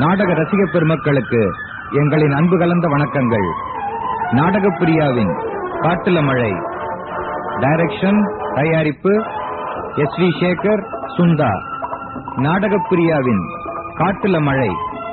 நாடக ரசிக பெருமக்களுக்கு எங்களின் அன்பு கலந்த வணக்கங்கள் நாடகப் பிரியாவின் காட்டுல மழை டைரக்ஷன் தயாரிப்பு எஸ் வி சேகர் சுந்தா நாடகப் பிரியாவின் காட்டுல மழை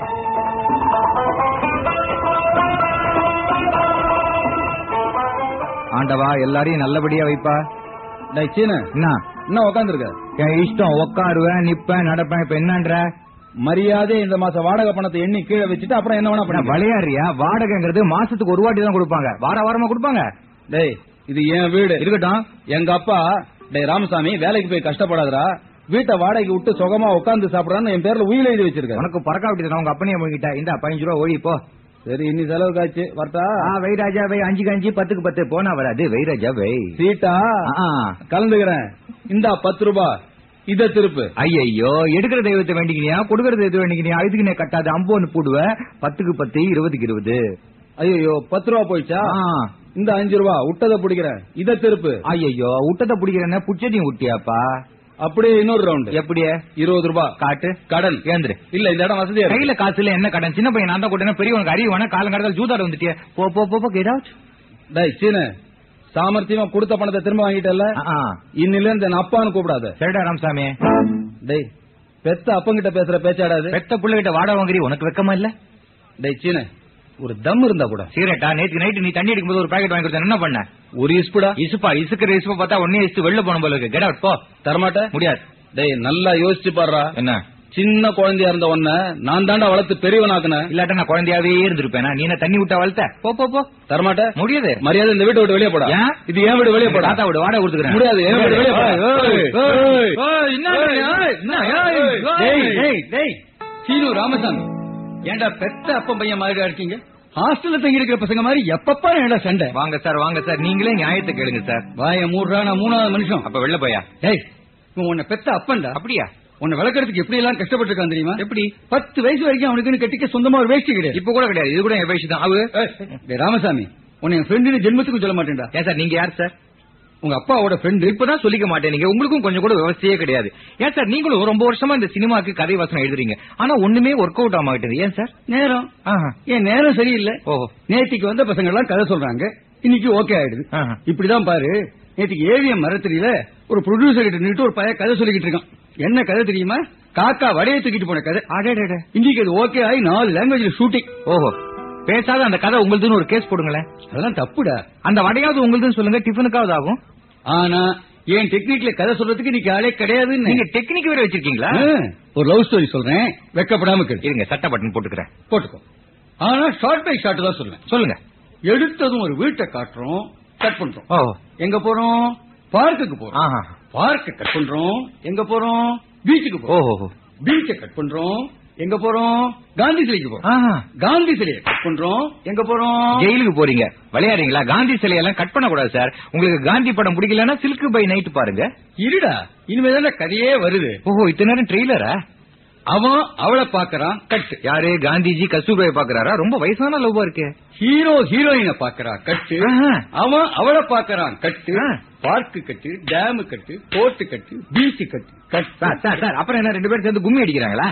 ஆண்டவா எல்லாரையும் நல்லபடியா வைப்பா டேய் சீனு என்ன என்ன உட்காந்துருக்க என் இஷ்டம் உட்காருவேன் நிப்பேன் நடப்பேன் இப்ப என்னன்ற மரியாதை இந்த மாசம் வாடகை பணத்தை எண்ணி கீழே வச்சுட்டு அப்புறம் என்ன வேணா நான் பண்ண விளையாடுறியா வாடகைங்கிறது மாசத்துக்கு ஒரு வாட்டி தான் கொடுப்பாங்க வார வாரமா கொடுப்பாங்க டேய் இது என் வீடு இருக்கட்டும் எங்க அப்பா டேய் ராமசாமி வேலைக்கு போய் கஷ்டப்படாதடா வீட்டை வாடகைக்கு விட்டு சுகமா உட்கார்ந்து சாப்பிடறான்னு என் பேர்ல உயிர் எழுதி வச்சிருக்கேன் உனக்கு பறக்க விட்டு உங்க அப்பனையே போய்கிட்ட இந்த பதினஞ்சு ரூபா ஓடி போ சரி இன்னி செலவு காய்ச்சி வரட்டா ஆ வை ராஜா வை அஞ்சுக்கு அஞ்சு பத்துக்கு பத்து போனா வராது வை ராஜா வை சீட்டா ஆ. கலந்துக்கிறேன் இந்தா பத்து ரூபாய் இத திருப்பு ஐயையோ எடுக்கிற தெய்வத்தை வேண்டிக்கினியா கொடுக்கிற தெய்வத்தை வேண்டிக்கினியா இதுக்கு நீ கட்டாது அம்போன்னு போடுவ பத்துக்கு பத்து இருபதுக்கு இருபது ஐயோ பத்து ரூபா போயிடுச்சா ஆ. இந்த அஞ்சு ரூபா விட்டதை பிடிக்கிறேன் இத திருப்பு ஐயையோ விட்டத்தை பிடிக்கிறேன்னா புச்சதையும் விட்டியாப்பா அப்படியே இன்னொரு ரவுண்ட் எப்படியே இருபது ரூபாய் காட்டு கடன் ஏந்திரு இல்ல இந்த இடம் வசதியா இருக்கு. கையில காசு இல்ல என்ன கடன் சின்ன பையன் நான் தான் கூட்டினா பெரியவனுக்கு அறிவு வேணா காலம் கடத்தால் ஜூதாட வந்துட்டியே போ போ போ போ கெட் அவுட் டேய் சீனு சாமர்த்தியமா கொடுத்த பணத்தை திரும்ப வாங்கிட்டல இன்னில இருந்து என்ன அப்பான்னு கூப்பிடாத சரிடா ராமசாமி டேய் பெத்த அப்பங்கிட்ட பேசுற பேச்சாடாது பெத்த புள்ளைகிட்ட வாடகை வாங்குறீ உனக்கு வெக்கமா இல்ல டேய் சீனு ஒரு தம் இருந்தா கூட சீரட்டா நேத்து நைட்டு நீ தண்ணி அடிக்கும்போது ஒரு பாக்கெட் வாங்கி கொடுத்தா என்ன பண்ண ஒரு இஸ்புடா இசுப்பா இசுக்கிற இசுப்பா பார்த்தா ஒன்னே இசு வெளில போன போல இருக்கு கெட் அவுட் போ தரமாட்ட முடியாது டேய் நல்லா யோசிச்சு பாடுறா என்ன சின்ன குழந்தையா இருந்த உன்ன நான் தாண்டா வளர்த்து பெரியவனாக்குனேன் இல்லாட்டா நான் குழந்தையாவே இருந்திருப்பேனா நீ என்ன தண்ணி விட்டா வளர்த்த போ போ போ தரமாட்ட முடியாது மரியாதை இந்த வீட்டை விட்டு வெளியே போடா ஏன்? இது ஏன் வீடு வெளியே போடா தாத்தா விட வாடகை கொடுத்துக்கிறேன் முடியாது, என் வீடு வெளிய போடா. ஏய், ஏய், ஏய், என்ன ஏய், என்ன, ஏய், டேய், ஏய். டேய், டேய். சீனு ராமசாமி ஏன்டா பெத்த அப்பன் பையன் மாதிரி இருக்கீங்க ஹாஸ்டல்ல தங்கி இருக்கிற பசங்க மாதிரி எப்பப்பா ஏன்டா சண்டை வாங்க சார் வாங்க சார் நீங்களே நியாயத்தை கேளுங்க சார் வாய மூடுறா நான் மூணாவது மனுஷன் அப்ப வெளில போயா டேய் இவன் உன்னை பெத்த அப்பன்டா அப்படியா உன்னை வளர்க்கறதுக்கு எப்படி எல்லாம் கஷ்டப்பட்டிருக்கான் தெரியுமா எப்படி பத்து வயசு வரைக்கும் அவனுக்குன்னு கட்டிக்க சொந்தமா ஒரு வேஷ்டி கிடையாது இப்ப கூட கிடையாது இது கூட என் வயசு தான் அவரு ஏய், டேய் ராமசாமி உன்னை என் ஃப்ரெண்டுன்னு ஜென்மத்துக்கும் சொல்ல மாட்டேன்டா ஏன் சார் நீங்க யார் சார் உங்க அப்பாவோட ஃப்ரெண்டு இப்பதான் சொல்லிக்க மாட்டேன் நீங்க உங்களுக்கும் கொஞ்சம் கூட விவசாயே கிடையாது ஏன் சார் நீங்களும் ரொம்ப வருஷமா இந்த சினிமாக்கு கதை வசனம் எழுதுறீங்க ஆனா ஒண்ணுமே ஒர்க் அவுட் ஆக மாட்டேங்குது ஏன் சார் நேரம் ஆஹா. ஏன் நேரம் சரியில்லை ஓஹோ நேத்திக்கு வந்த பசங்க எல்லாம் கதை சொல்றாங்க இன்னைக்கு ஓகே ஆயிடுது ஆஹா. இப்படிதான் பாரு நேத்திக்கு ஏவிஎம் மரத்திரியில ஒரு ப்ரொடியூசர் கிட்ட நின்று ஒரு பையன் கதை சொல்லிக்கிட்டு இருக்கான் என்ன கதை தெரியுமா காக்கா வடையை தூக்கிட்டு போன கதை அடேடே இன்னைக்கு அது ஓகே ஆகி நாலு லாங்குவேஜ்ல ஷூட்டிங் ஓஹோ பேசாத அந்த கதை உங்களுதுன்னு ஒரு கேஸ் போடுங்களேன் அதெல்லாம் தப்புடா அந்த வடையாவது உங்களுதுன்னு சொல்லுங்க டிஃபனுக்காவது ஆகும் ஆனா ஏன் டெக்னிக்ல கதை சொல்றதுக்கு இன்னைக்கு ஆளே கிடையாதுன்னு நீங்க டெக்னிக் வேற வச்சிருக்கீங்களா ஆ, ஒரு லவ் ஸ்டோரி சொல்றேன் வெக்கப்படாம கேளு இருங்க சட்ட பட்டன் போட்டுக்கிறேன் போட்டுக்கோ ஆனா ஷார்ட் பை ஷார்ட் தான் சொல்லுவேன் சொல்லுங்க எடுத்ததும் ஒரு வீட்டை காட்டுறோம் கட் பண்றோம் ஓஹோ எங்க போறோம் பார்க்குக்கு போறோம் ஆஹா பார்க்க கட் பண்றோம் எங்க போறோம் பீச்சுக்கு போறோம் ஓஹோ பீச்சை கட் பண்றோம் எங்க போறோம் காந்தி சிலைக்கு போறோம் ஆஹா காந்தி சிலையை கட் பண்றோம் எங்க போறோம் ஜெயிலுக்கு போறீங்க விளையாடுறீங்களா காந்தி சிலையெல்லாம் கட் பண்ண கூடாது சார் உங்களுக்கு காந்தி படம் பிடிக்கலன்னா சில்க் பை நைட் பாருங்க இருடா இனிமேதான கதையே வருது ஓஹோ இத்தனை நேரம் ட்ரெய்லரா அவன் அவளை பாக்குறான் கட்டு யாரு காந்திஜி கஸ்தூர்பாய் பாக்குறாரா ரொம்ப வயசான லவ்வா இருக்கு ஹீரோ ஹீரோயினை பாக்குறான் கட்டு ஆஹா. அவன் அவளை பாக்குறான் கட்டு ஆ. Park cut dam cut port cut beach cut cut sir sir sir அப்புறம் என்ன ரெண்டு பேரும் சேர்ந்து கும்மி அடிக்கிறாங்களா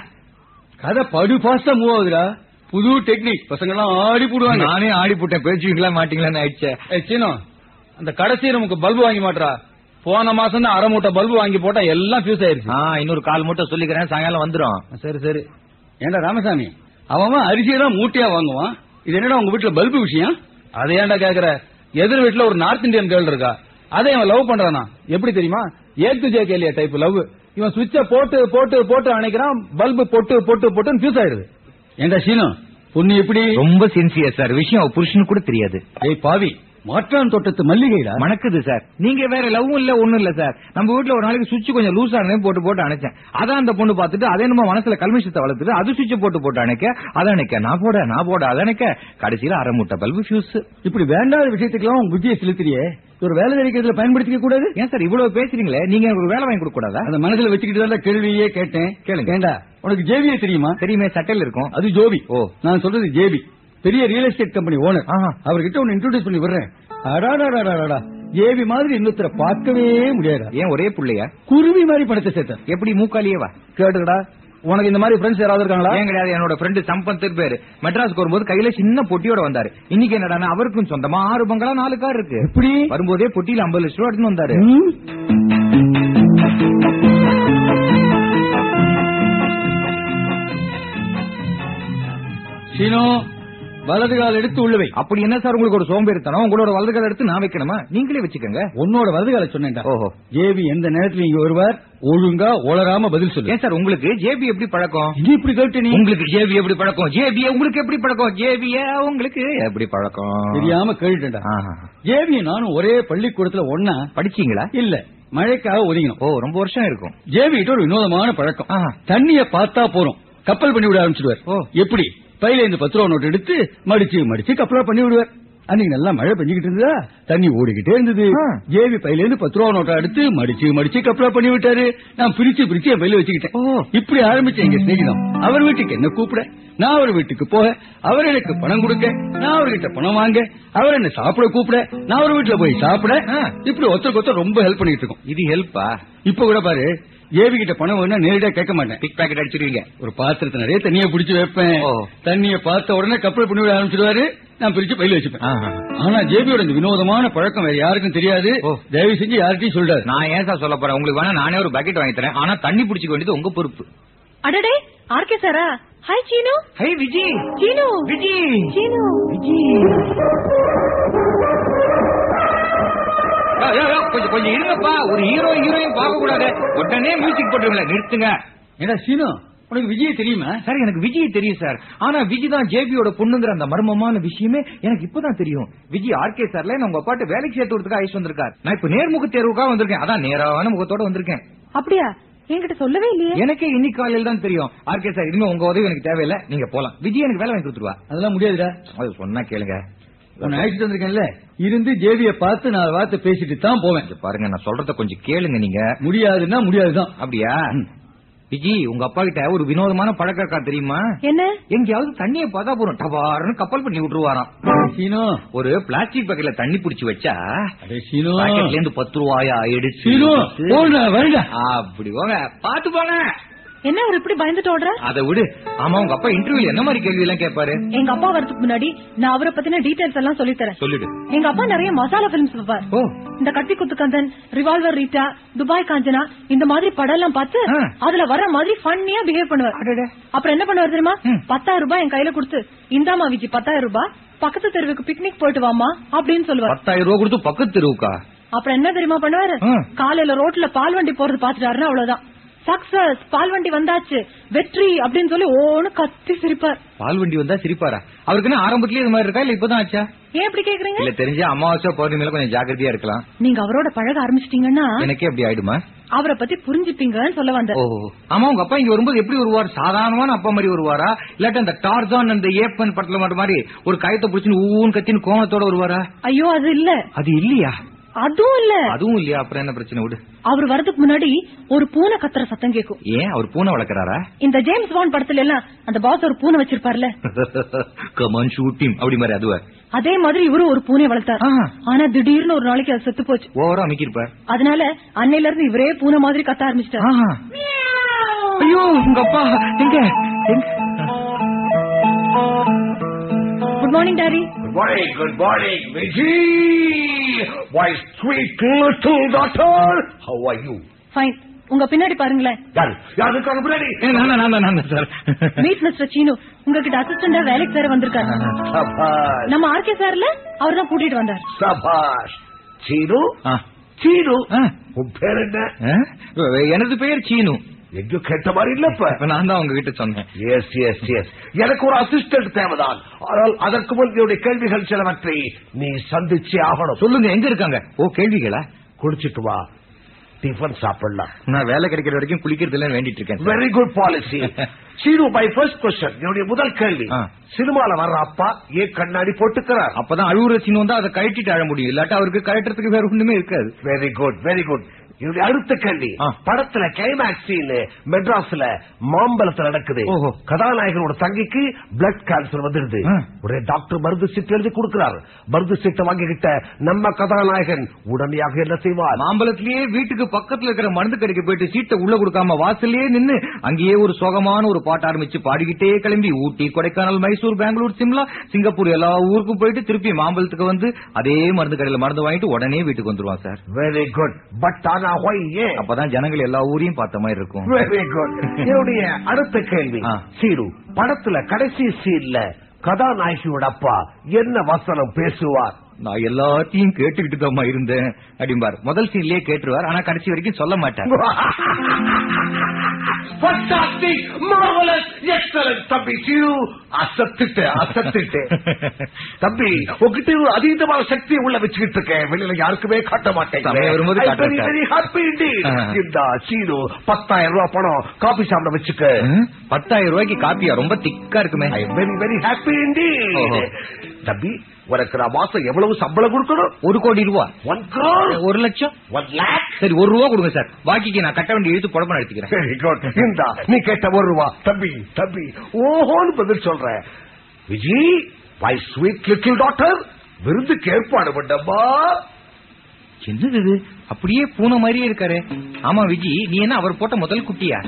கதை படு பாஸ்டா மூவ் ஆகுதுடா புது டெக்னிக் பசங்க எல்லாம் ஆடி போடுவாங்க நானே ஆடி போட்டேன் பேச்சுவீங்களா மாட்டீங்களான்னு ஆயிடுச்சே ஏய், சீனோ அந்த கடைசி நமக்கு பல்பு வாங்கி மாட்றா போன மாசம் தான் அரை மூட்டை பல்பு வாங்கி போட்டா எல்லாம் ஃபியூஸ் ஆயிருச்சு ஆ இன்னொரு கால் மட்டும் சொல்லிக்கிறேன் சாயங்காலம் வந்துரும் சரி சரி ஏண்டா ராமசாமி அவன் அரிசியை தான் மூட்டையா வாங்குவான் இது என்னடா உங்க வீட்டுல பல்பு விஷயம் அதை ஏன்டா கேக்குற எதிர் வீட்டுல ஒரு நார்த் இந்தியன் கேர்ள் இருக்கா அதை இவன் லவ் பண்றானா எப்படி தெரியுமா ஏத்து ஜே கேலியா டைப் லவ் இவன் சுவிட்ச போட்டு போட்டு போட்டு அணைக்கிறான் பல்பு பொட்டு பொட்டு பொட்டுன்னு ஃபியூஸ் ஆயிடுது ஏண்டா சீனோ பொண்ணு எப்படி ரொம்ப சின்சியர் சார் விஷயம் அவ புருஷனுக்கு கூட தெரியாது ஏய் பாவி மாற்றான் தோட்டத்து மல்லிகைடா மணக்குது சார் நீங்க வேற லவ்வும் இல்ல ஒண்ணும் இல்ல சார் நம்ம வீட்ல ஒரு நாளைக்கு சுவிட்ச் கொஞ்சம் லூஸ் ஆனதே போட்டு போட்டு அணைச்சேன் அதான் அந்த பொண்ணு பார்த்துட்டு அதே நம்ம மனசுல கல்மிஷத்தை வளர்த்துட்டு அது சுவிட்ச் போட்டு போட்டு அணைக்க அதை அணைக்க நான் போட நான் போட அதை அணைக்க கடைசியில அரை மூட்டை பல்பு ஃபியூஸ் இப்படி வேண்டாத விஷயத்துக்கெல்லாம் உன் புத்தியை செலுத்துறியே ஒரு வேலை தெரிவிக்கிறதுல பயன்படுத்திக்க கூடாது ஏன் சார் இவ்வளவு பேசுறீங்களே நீங்க எனக்கு ஒரு வேலை வாங்கி கொடுக்க கூடாதா அந்த மனசுல வச்சுக்கிட்டு தான் கேள்வியே கேட்டேன் கேளுங்க. ஏண்டா உனக்கு ஜேவியே தெரியுமா தெரியுமே சட்டையில இருக்கும் அது ஜோபி ஓ. நான் சொல்றது ஜேபி பெரிய ரியல் எஸ்டேட் கம்பெனி ஓனர் ஆஹா. அவர்கிட்ட ஒன்னு இன்ட்ரோடியூஸ் பண்ணி விடுறேன் அடாடாடாடாடா ஜேபி மாதிரி இன்னொருத்தர பார்க்கவே முடியாது ஏன் ஒரே புள்ளையா குருவி மாதிரி பணத்தை சேர்த்தார் எப்படி மூக்காலியேவா கேட்டுக்கடா உனக்கு இந்த மாதிரி ஃப்ரெண்ட்ஸ் யாராவது இருக்காங்களா ஏன் கிடையாது என்னோட ஃப்ரெண்டு சம்பத் பேரு மெட்ராஸ்க்கு வரும்போது கையில சின்ன பொட்டியோட வந்தாரு இன்னைக்கு என்னடா அவருக்கும் சொந்தமா ஆறு பங்களா நாலு கார் இருக்கு எப்படி வரும்போதே பொட்டியில ஐம்பது லட்சம் ரூபா எடுத்துன்னு வந்தாரு ம். சீனோ வலது கால் எடுத்து உள்ள வை அப்படி என்ன சார் உங்களுக்கு ஒரு சோம்பேறித்தனம் உங்களோட வலது கால் எடுத்து நான் வைக்கணுமா நீங்களே வச்சுக்கோங்க உன்னோட வலது கால சொன்னேன்டா ஓஹோ ஜேவி எந்த நேரத்துல இங்க வருவார் ஒழுங்கா உளராம பதில் சொல்லு ஏன் சார் உங்களுக்கு ஜேபி எப்படி பழக்கம் இது இப்படி கேட்டு நீ உங்களுக்கு ஜேபி எப்படி பழக்கம் ஜேபி உங்களுக்கு எப்படி பழக்கம் ஜேபிய உங்களுக்கு எப்படி பழக்கம் தெரியாம கேட்டுட்டா ஆஹா. ஜேவி நானும் ஒரே பள்ளிக்கூடத்துல ஒன்னா படிச்சீங்களா இல்ல மழைக்காக ஒதுங்கினோம் ஓ ரொம்ப வருஷம் இருக்கும் ஜேவி கிட்ட ஒரு வினோதமான பழக்கம் ஆஹா. தண்ணிய பார்த்தா போறோம் கப்பல் பண்ணி விட ஆரம்பிச்சிடுவார் ஓ. எப்படி பையில இருந்து பத்து ரூபா நோட்டு எடுத்து மடிச்சு மடிச்சு கப்பலா பண்ணி விடுவார் அன்னைக்கு நல்லா மழை பெஞ்சுக்கிட்டு இருந்ததா தண்ணி ஓடிக்கிட்டே இருந்தது ஆ. ஜேவி பையில இருந்து பத்து ரூபா நோட்டை எடுத்து மடிச்சு மடிச்சு கப்பலா பண்ணி விட்டாரு நான் பிரிச்சு பிரிச்சு என் பையில வச்சுக்கிட்டேன் ஓ. இப்படி ஆரம்பிச்ச எங்க சிநேகிதம் அவர் வீட்டுக்கு என்ன கூப்பிட நான் அவர் வீட்டுக்கு போக அவர் எனக்கு பணம் கொடுக்க நான் அவர்கிட்ட பணம் வாங்க அவர் என்ன சாப்பிட கூப்பிட நான் அவர் வீட்டுல போய் சாப்பிட ஆ. இப்படி ஒருத்தருக்கு ஒருத்தர் ரொம்ப ஹெல்ப் பண்ணிட்டு இருக்கோம் இது ஹெல்ப்பா இப்ப கூட பாரு ஏவி கிட்ட பணம் வேணா நேரடியா கேட்க மாட்டேன் பிக் பாக்கெட் அடிச்சிருவீங்க ஒரு பாத்திரத்தை நிறைய தண்ணிய புடிச்சு வைப்பேன் ஓ. தண்ணிய பார்த்த உடனே கப்பல் பண்ணி விட ஆரம்பிச்சிடுவாரு நான் பிரிச்சு பையில வச்சுப்பேன் ஆஹா. ஆனா ஜேபியோட இந்த வினோதமான பழக்கம் வேற யாருக்கும் தெரியாது ஓ. தயவு செஞ்சு யார்கிட்டயும் சொல்றாரு நான் ஏன் சார் சொல்ல போறேன் உங்களுக்கு வேணா நானே ஒரு பக்கெட் வாங்கி தரேன் ஆனா தண்ணி பிடிச்சிக்க வேண்டியது உங்க பொறுப்பு அடடே ஆர்கே சாரா ஹாய் சீனு ஹை விஜி சீனு விஜி சீனு விஜி யோ, யோ, யோ, கொஞ்சம் கொஞ்சம் இருங்கப்பா ஒரு ஹீரோ ஹீரோயின் பார்க்க கூடாது உடனே மியூசிக் போட்டுருங்களா நிறுத்துங்க ஏடா சீனு உனக்கு விஜய் தெரியுமா சார் எனக்கு விஜய் தெரியும் சார் ஆனா விஜய் தான் ஜேபியோட பொண்ணுங்கிற அந்த மர்மமான விஷயமே எனக்கு இப்பதான் தெரியும் விஜய் ஆர்கே சார்ல நான் உங்க பாட்டு வேலைக்கு சேர்த்து விடுறதுக்கு ஐஸ் வந்திருக்கார் நான் இப்ப நேர்முக தேர்வுக்காக வந்திருக்கேன் அதான் நேரான முகத்தோட வந்திருக்கேன் அப்படியா என்கிட்ட சொல்லவே இல்லையே எனக்கே இன்னைக்கு காலையில தான் தெரியும் ஆர்கே சார் இனிமே உங்க உதவி எனக்கு தேவையில்லை நீங்க போலாம் விஜய் எனக்கு வேலை வாங்கி கொடுத்துருவா அதெல்லாம் முடியாதுடா அது சொன்னா கேளுங்க உன்னை அழைச்சிட்டு வந்திருக்கேன்ல இருந்து ஜேவிய பார்த்து நாலு வார்த்தை பேசிட்டு தான் போவேன் இங்க பாருங்க நான் சொல்றத கொஞ்சம் கேளுங்க நீங்க முடியாதுன்னா முடியாதுதான் அப்படியா விஜய் உங்க அப்பா கிட்ட ஒரு வினோதமான பழக்கம் இருக்கா தெரியுமா என்ன எங்கேயாவது தண்ணியை பார்த்தா போறோம் டபாருன்னு கப்பல் பண்ணி விட்டுருவாராம் சீனு ஒரு பிளாஸ்டிக் பக்கெட்ல தண்ணி புடிச்சு வச்சா அடே சீனு பாக்கெட்ல இருந்து பத்து ரூபாயா எடுத்து சீனு போடா வருடா அப்படி போங்க பாத்து போங்க என்ன அவர் இப்படி பயந்துட்டு ஓடுற அதை விடு ஆமா உங்க அப்பா இன்டர்வியூல என்ன மாதிரி கேள்வி எல்லாம் கேட்பாரு எங்க அப்பா வரதுக்கு முன்னாடி நான் அவரை பத்தின டீடைல்ஸ் எல்லாம் சொல்லி தரேன் சொல்லிடு எங்க அப்பா நிறைய மசாலா பிலிம்ஸ் வைப்பார் ஓ இந்த கத்தி குத்துக்கந்தன் ரிவால்வர் ரீட்டா துபாய் காஞ்சனா இந்த மாதிரி படம் எல்லாம் பார்த்து ஆ. அதுல வர மாதிரி ஃபன்னியா பிஹேவ் பண்ணுவார் அடடே. அப்புறம் என்ன பண்ணுவார் தெரியுமா ம். பத்தாயிரம் ரூபாய் என் கையில கொடுத்து இந்தாமா விஜி பத்தாயிரம் ரூபாய் பக்கத்து தெருவுக்கு பிக்னிக் போயிட்டு வாமா அப்படின்னு சொல்லுவார் பத்தாயிரம் ரூபா கொடுத்து பக்கத்து தெருவுக்கா அப்புறம் என்ன தெரியுமா பண்ணுவாரு ஆ. காலையில ரோட்ல பால் வண்டி போறது பாத்துட்டாருன்னா அவ்வளவுதான் சக்சஸ் பால் வண்டி வந்தாச்சு வெற்றி அப்படின்னு சொல்லி ஓன்னு கத்தி சிரிப்பார் பால் வண்டி வந்தா சிரிப்பாரா அவருக்கு என்ன ஆரம்பத்திலேயே இது மாதிரி இருக்கா இல்ல இப்பதான் ஆச்சா ஏன் இப்படி கேக்குறீங்க இல்ல தெரிஞ்ச அமாவாசை பௌர்ணமியில கொஞ்சம் ஜாக்கிரதையா இருக்கலாம் நீங்க அவரோட பழக ஆரம்பிச்சிட்டீங்கன்னா எனக்கே அப்படி ஆயிடுமா அவரை பத்தி புரிஞ்சுப்பீங்கன்னு சொல்ல வந்தேன் ஓ ஆமா உங்க அப்பா இங்க வரும்போது எப்படி வருவார் சாதாரணமான அப்பா மாதிரி வருவாரா இல்லாட்டி அந்த டார்ஜான் அந்த ஏப்பன் படத்துல மட்டும் மாதிரி ஒரு கயத்தை பிடிச்சின்னு ஊன்னு கத்தின்னு கோவத்தோட வருவாரா ஐயோ அது இல்ல அது இல்லையா அதுவும் இல்ல அதுவும் இல்லையா அப்புறம் என்ன பிரச்சனை விடு அவர் வரதுக்கு முன்னாடி ஒரு பூனை கத்துற சத்தம் கேக்கும் ஏன் அவர் பூனை வளர்க்கறாரா இந்த ஜேம்ஸ் பாண்ட் படத்துல எல்லாம் அந்த பாஸ் ஒரு பூனை வச்சிருப்பார்ல கமான் ஷூட்டிங் அப்படி மாதிரி அதுவா அதே மாதிரி இவரும் ஒரு பூனை வளர்த்தார் ஆ. ஆனா திடீர்னு ஒரு நாளைக்கு அது செத்து போச்சு ஓவரா அமைக்கிருப்பார் அதனால அன்னையில இருந்து இவரே பூனை மாதிரி கத்த ஆரம்பிச்சிட்டார் ஆஹா. ஐயோ உங்க அப்பா எங்க எங்க good morning daddy Good morning, good morning, Vijay! My sweet little daughter! How are you? Fine உங்க பின்னாடி பாருங்களேன் யாரு யாரு இருக்காங்க பின்னாடி ஏ, நான் தான், நான் தான், நான் தான் சார் மீட் மிஸ்டர் சீனு உங்ககிட்ட அசிஸ்டண்டா வேலைக்கு வேற வந்திருக்காரு சபாஷ் நம்ம ஆர்கே சார்ல அவர் தான் கூட்டிட்டு வந்தார் சபாஷ் சீனு ஆ. சீனு ஆ. உன் பேர் என்ன ஆ? எனது பெயர் சீனு எங்கேயும் கேட்ட மாதிரி இல்லப்ப இப்ப நான் தான் உங்ககிட்ட சொன்னேன் எஸ் எஸ் எஸ் எனக்கு ஒரு அசிஸ்டன்ட் தேவைதான் ஆனால் அதற்கு முன் என்னுடைய கேள்விகள் சிலவற்றை நீ சந்திச்சே ஆகணும் சொல்லுங்க எங்க இருக்காங்க ஓ கேள்விகளா குடிச்சிட்டு வா டிஃபன் சாப்பிடலாம் நான் வேலை கிடைக்கிற வரைக்கும் குளிக்கிறதுல வேண்டிட்டு இருக்கேன் sir. Very good policy Seenu my first question என்னுடைய முதல் கேள்வி ஆ. சினிமால வர்ற அப்பா ஏன் கண்ணாடி போட்டுக்கிறார் அப்பதான் அழுவுற சீன் வந்து அதை கழட்டிட்டு அழ முடியும் இல்லாட்டா அவருக்கு கழட்டுறதுக்கு வேற ஒண்ணுமே இருக்காது வெரி குட் வெரி குட் என்னுடைய அடுத்த கேள்வி ஆ. படத்துல கிளைமேக்ஸ் சீன் மெட்ராஸ்ல மாம்பலத்துல நடக்குது ஓஹோ. கதாநாயகனோட தங்கிக்கு பிளட் கேன்சர் வந்துடுது ஆ. ஒரே டாக்டர் மருந்து சீட் எழுதி கொடுக்கிறார் மருந்து சீட்டை வாங்கிக்கிட்ட நம்ம கதாநாயகன் உடனடியாக என்ன செய்வார் மாம்பழத்திலேயே வீட்டுக்கு பக்கத்துல இருக்கிற மருந்து கடைக்கு போயிட்டு சீட்டை உள்ள கொடுக்காம வாசல்லயே நின்னு அங்கேயே ஒரு சோகமான ஒரு பாட்டு ஆரம்பிச்சு பாடிக்கிட்டே கிளம்பி ஊட்டி கொடைக்கானல் மைசூர் பெங்களூர் சிம்லா சிங்கப்பூர் எல்லா ஊருக்கும் போயிட்டு திருப்பி மாம்பழத்துக்கு வந்து அதே மருந்து கடையில மருந்து வாங்கிட்டு உடனே வீட்டுக்கு வந்துருவான் சார் வெரி குட் பட் ஆனா ஒய் ஏன் அப்பதான் ஜனங்கள் எல்லா ஊரையும் பார்த்த மாதிரி இருக்கும் வெரி குட் என்னுடைய அடுத்த கேள்வி ஆ. சீரு படத்துல கடைசி சீன்ல கதாநாயகியோட அப்பா என்ன வசனம் பேசுவார் நான் எல்லாத்தையும் கேட்டுக்கிட்டு தான் இருந்தேன் அப்படிம்பார் முதல் சீன்லயே கேட்டுருவார் ஆனா கடைசி வரைக்கும் சொல்ல மாட்டார் Fantastic, marvelous, excellent, தம்பி சீரு அசத்துட்டு அசத்துட்டு தம்பி உங்ககிட்ட ஒரு அதீதமான சக்தியை உள்ள வச்சுக்கிட்டு இருக்கேன் வெளியில யாருக்குமே காட்ட மாட்டேன் சமயம் வரும்போது காட்டுறேன் சார். வெரி ஹாப்பி ஆ. இந்த சீரு பத்தாயிரம் ரூபாய் பணம் காபி சாப்பிட வச்சுக்க ம்? பத்தாயிரம் ரூபாய்க்கு காப்பியா ரொம்ப திக்கா இருக்குமே ஐ வெரி வெரி ஹாப்பி ஓஹோ. தம்பி உனக்கு நான் மாசம் எவ்வளவு சம்பளம் கொடுக்கணும் ஒரு கோடி ரூபா ஒன் crore ஒரு லட்சம் ஒன் லேக் சரி ஒரு ரூபா கொடுங்க சார் பாக்கிக்கு நான் கட்ட வேண்டிய எழுத்து குழப்பம் எடுத்துக்கிறேன் வெரி குட் இந்தா நீ கேட்ட ஒரு ரூபா தம்பி தம்பி ஓஹோன்னு பதில் சொல்றேன் Viji my sweet little doctor விருந்துக்கு ஏற்பாடு பண்ணப்பா என்னது இது அப்படியே பூனை மாதிரியே இருக்காரு ஆமா விஜி நீ என்ன அவர் போட்ட முதல் குட்டியா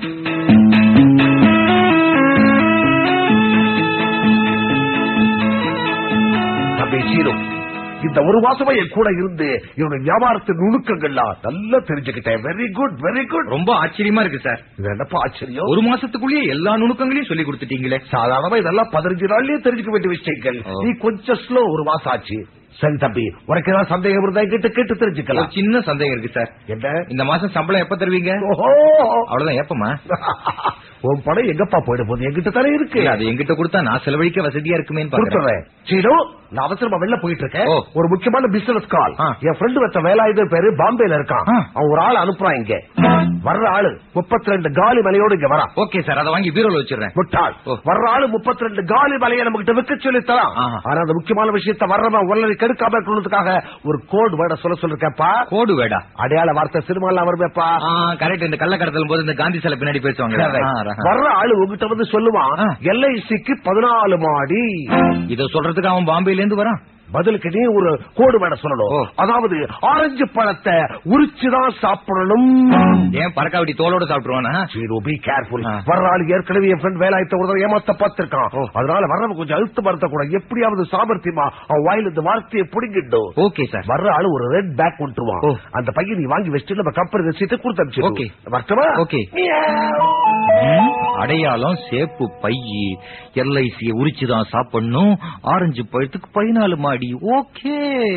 தம்பி சீரு இந்த ஒரு மாசமா என் கூட இருந்து என்னுடைய வியாபாரத்தின் நுணுக்கங்கள்லாம் நல்லா தெரிஞ்சுக்கிட்டேன் வெரி குட் வெரி குட் ரொம்ப ஆச்சரியமா இருக்கு சார் இது என்னப்பா ஆச்சரியம் ஒரு மாசத்துக்குள்ளேயே எல்லா நுணுக்கங்களையும் சொல்லி கொடுத்துட்டீங்களே சாதாரணமா இதெல்லாம் பதினஞ்சு நாள்லயே தெரிஞ்சுக்க வேண்டிய விஷயங்கள் ஓ. நீ கொஞ்சம் ஸ்லோ ஒரு மாசம் ஆச்சு சரி தம்பி உனக்கு ஏதாவது சந்தேகம் இருந்தா கேட்டு கேட்டு ஒரு தெரிஞ்சுக்கலாம் சின்ன சந்தேகம் இருக்கு சார் என்ன இந்த மாசம் சம்பளம் எப்ப தருவீங்க ஓஹோ அவ்வளவுதான் எப்பமா உன் படம் எங்கப்பா போயிட போகுது என்கிட்ட தானே இருக்கு இல்ல, அது என்கிட்ட கொடுத்தா நான் செலவழிக்க வசதியா இருக்குமேன்னு பாக்குறேன் கொடுத்துறேன் சீனு நான் அவசரமா வெளில போயிட்டு இருக்கேன் ஓ. ஒரு முக்கியமான பிசினஸ் கால் ஆ. என் ஃப்ரெண்டு வச்ச வேலாயுதம் பேரு பாம்பேல இருக்கான் ஆ. அவன் ஒரு ஆள் அனுப்புறான் இங்க வர்ற ஆளு முப்பத்தி ரெண்டு காலி மலையோடு இங்க வரான் ஓகே சார் அதை வாங்கி பீரோல வச்சிடுறேன் முட்டாள் ஓ. வர்ற ஆளு முப்பத்தி ரெண்டு காலி மலையை நம்ம கிட்ட விற்க சொல்லி தரான் ஆஹா. ஆனா அந்த முக்கியமான விஷயத்த வர்றவன் உடனே கெடுக்காம இருக்கணுன்றதுக்காக ஒரு கோட் வேர்ட சொல்ல சொல்லிருக்கப்பா கோடு வேடா அடையாள வார்த்தை சினிமாலாம் வருமேப்பா கரெக்ட் இந்த கள்ள கடத்தலும் போது இந்த காந்தி சிலை பின்னாடி பேசுவாங்க ஆ, ரஹா. வர்ற ஆளு உங்ககிட்ட வந்து சொல்லுவான் ஆ. எல்ஐசிக்கு பதினாலு மாடி இத சொல்றதுக்கு அவன் பாம்பேல இருந்து வரான் பதிலுக்கு நீ ஒரு கோடு வேட சொல்லணும் ஓ. அதாவது ஆரஞ்சு பழத்தை உரிச்சுதான் சாப்பிடணும் ஏன் பறக்காவட்டி தோலோட சாப்பிட்டுருவானா பி கேர்ஃபுல் ஆ. வர்ற ஆள் ஏற்கனவே என் ஃப்ரெண்ட் வேலாயத்தை ஒரு தடவை ஏமாத்த பார்த்திருக்கான் ஓ. அதனால வர்றவன் கொஞ்சம் அழுத்து மறுத்த கூட எப்படியாவது சாமர்த்தியமா அவன் வாயில இந்த வார்த்தையை பிடிங்கிட்டும் ஓகே சார் வர்ற ஆளு ஒரு ரெட் பேக் கொண்டுருவான் ஓ. அந்த பையன் நீ வாங்கி வச்சுட்டு நம்ம கம்பெனி ரசீட்டை கொடுத்து அனுப்பிச்சு ஓகே. வரட்டுமா ஓகே. மியாவ். ம், அடையாளம் சேப்பு பையி எல்ஐசிய உரிச்சுதான் சாப்பிடணும் ஆரஞ்சு பழத்துக்கு பதினாலு மாடி ஓகே